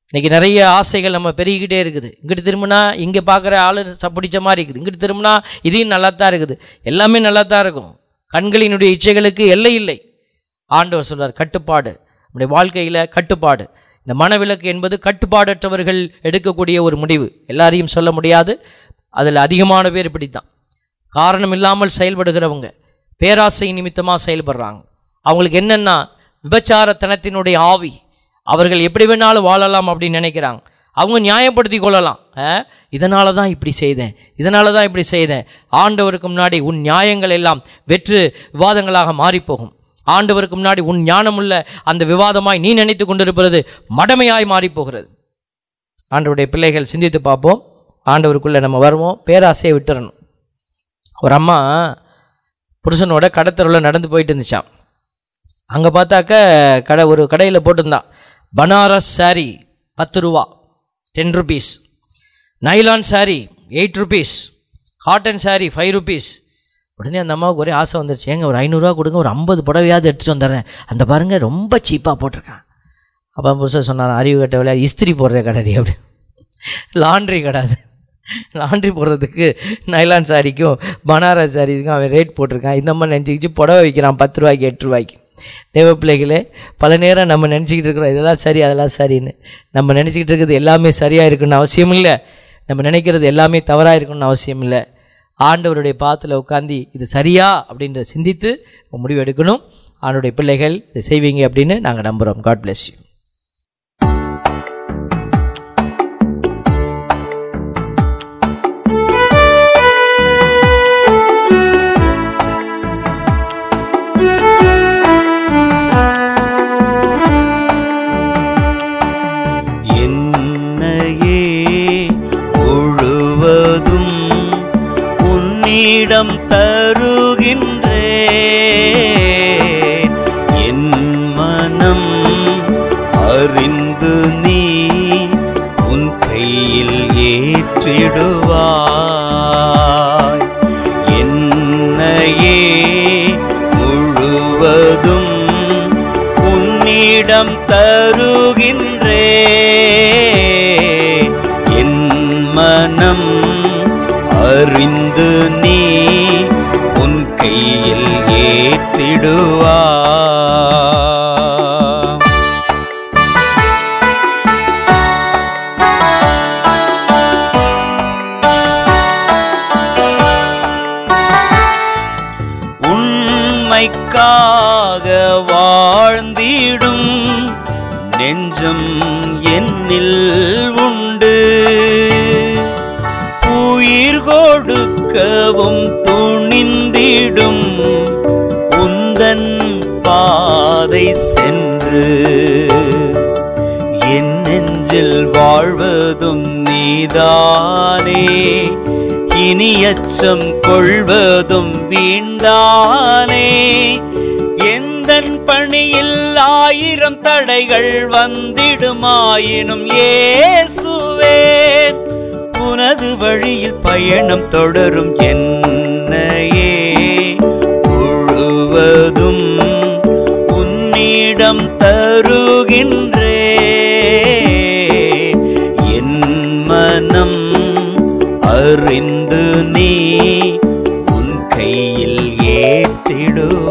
Speaker 2: இன்னைக்கு நிறைய ஆசைகள் நம்ம பெருகிக்கிட்டே இருக்குது இங்கிட்டு திரும்பினா இங்கே பார்க்குற ஆளு ச- பிடிச்ச மாதிரி இருக்குது இங்கிட்டு திரும்பினா இதையும் நல்லா தான் இருக்குது எல்லாமே நல்லா தான் இருக்கும் கண்களினுடைய இச்சைகளுக்கு எல்லை இல்லை ஆண்டவர் சொல்றார் கட்டுப்பாடு நம்முடைய வாழ்க்கையில் கட்டுப்பாடு இந்த மனவிலக்கு என்பது கட்டுப்பாடற்றவர்கள் எடுக்கக்கூடிய ஒரு முடிவு எல்லாரையும் சொல்ல முடியாது அதில் அதிகமான பேர் இப்படித்தான் காரணம் இல்லாமல் செயல்படுகிறவங்க பேராசை நிமித்தமாக செயல்படுறாங்க அவங்களுக்கு என்னென்னா விபச்சாரத்தனத்தினுடைய ஆவி அவர்கள் எப்படி வேணாலும் வாழலாம் அப்படின்னு நினைக்கிறாங்க அவங்க நியாயப்படுத்தி கொள்ளலாம் இதனால தான் இப்படி செய்தேன் இதனால தான் இப்படி செய்தேன் ஆண்டவருக்கு முன்னாடி உன் நியாயங்கள் எல்லாம் வெற்று விவாதங்களாக மாறிப்போகும் ஆண்டவருக்கு முன்னாடி உன் ஞானமுள்ள அந்த விவாதமாய் நீ நினைத்து கொண்டிருப்பது மடமையாய் மாறிப்போகிறது ஆண்டவருடைய பிள்ளைகள் சிந்தித்து பார்ப்போம் ஆண்டவருக்குள்ளே நம்ம வருவோம் பேராசையை விட்டுறணும் ஒரு அம்மா புருஷனோட கடத்தருவில் நடந்து போயிட்டு இருந்துச்சாம் அங்கே பார்த்தாக்க கடை ஒரு கடையில் போட்டிருந்தான் பனாரஸ் saree பத்து ரூபா ten rupees nylon saree eight rupees cotton saree five rupees உடனே அந்த அம்மாவுக்கு ஒரே ஆசை வந்துருச்சு ஏங்க ஒரு ஐநூறுரூவா கொடுங்க ஒரு ஐம்பது புடவையாவது எடுத்துகிட்டு வந்துடுறேன் அந்த பாருங்க ரொம்ப சீப்பாக போட்டிருக்கான் அப்போ புதுசாக சொன்னார் அறிவு கட்ட விளையா இஸ்திரி போடுற கடை அப்படி லாண்ட்ரி கிடையாது லாண்ட்ரி போடுறதுக்கு நைலான் சாரிக்கும் பனாரஸ் சாரீஸ்க்கும் அவன் ரேட் போட்டிருக்கான் இந்த மாதிரி நினச்சிக்கிச்சு புடவை விற்கிறான் பத்து ரூபாய்க்கு எட்டு ரூபாய்க்கு தேவ பிள்ளைகளே பல நேரம் நம்ம நினச்சிக்கிட்டு இருக்கிறோம் இதெல்லாம் சரி அதெல்லாம் சரின்னு நம்ம நினச்சிக்கிட்டு இருக்கிறது எல்லாமே சரியாக இருக்குன்னு அவசியம் இல்லை நம்ம நினைக்கிறது எல்லாமே தவறாக இருக்கணும்னு அவசியம் இல்லை ஆண்டவருடைய பாத்தில் உட்காந்து இது சரியா அப்படின்ற சிந்தித்து முடிவு எடுக்கணும் ஆண்டவருடைய பிள்ளைகள் இதை செய்வீங்க அப்படின்னு நாங்கள் நம்புகிறோம் காட் bless you
Speaker 1: என்னையே முழுவதும் உன்னிடம் தருகின்றேன் என் மனம் அறிந்து நீ உன் கையில் ஏற்றிடுவாய் என்னையே முழுவதும் உன்னிடம் தருகின்றேன் என் மனம் அறிந்து நீ உன் கையில் ஏற்றிடுவாய் உண்மைக்காக வாழ்ந்திடும் நெஞ்சம் என்னில் உண்டு உயிர் கொடுக்கவும் துணிந்திடும் உந்தன் பாதை சென்று என் நெஞ்சில் வாழ்வதும் நீதானே இனி அச்சம் கொள்வதும் வீண்டானே எந்தன் பணியில் ஆயிரம் தடைகள் வந்திடுமாயினும் இயேசுவே உனது வழியில் பயணம் தொடரும் என்னையே முழுவதும் உன்னிடம் தருகின்றே என் மனம் அறிந்து நீ உன் கையில் ஏற்றிடுவாய்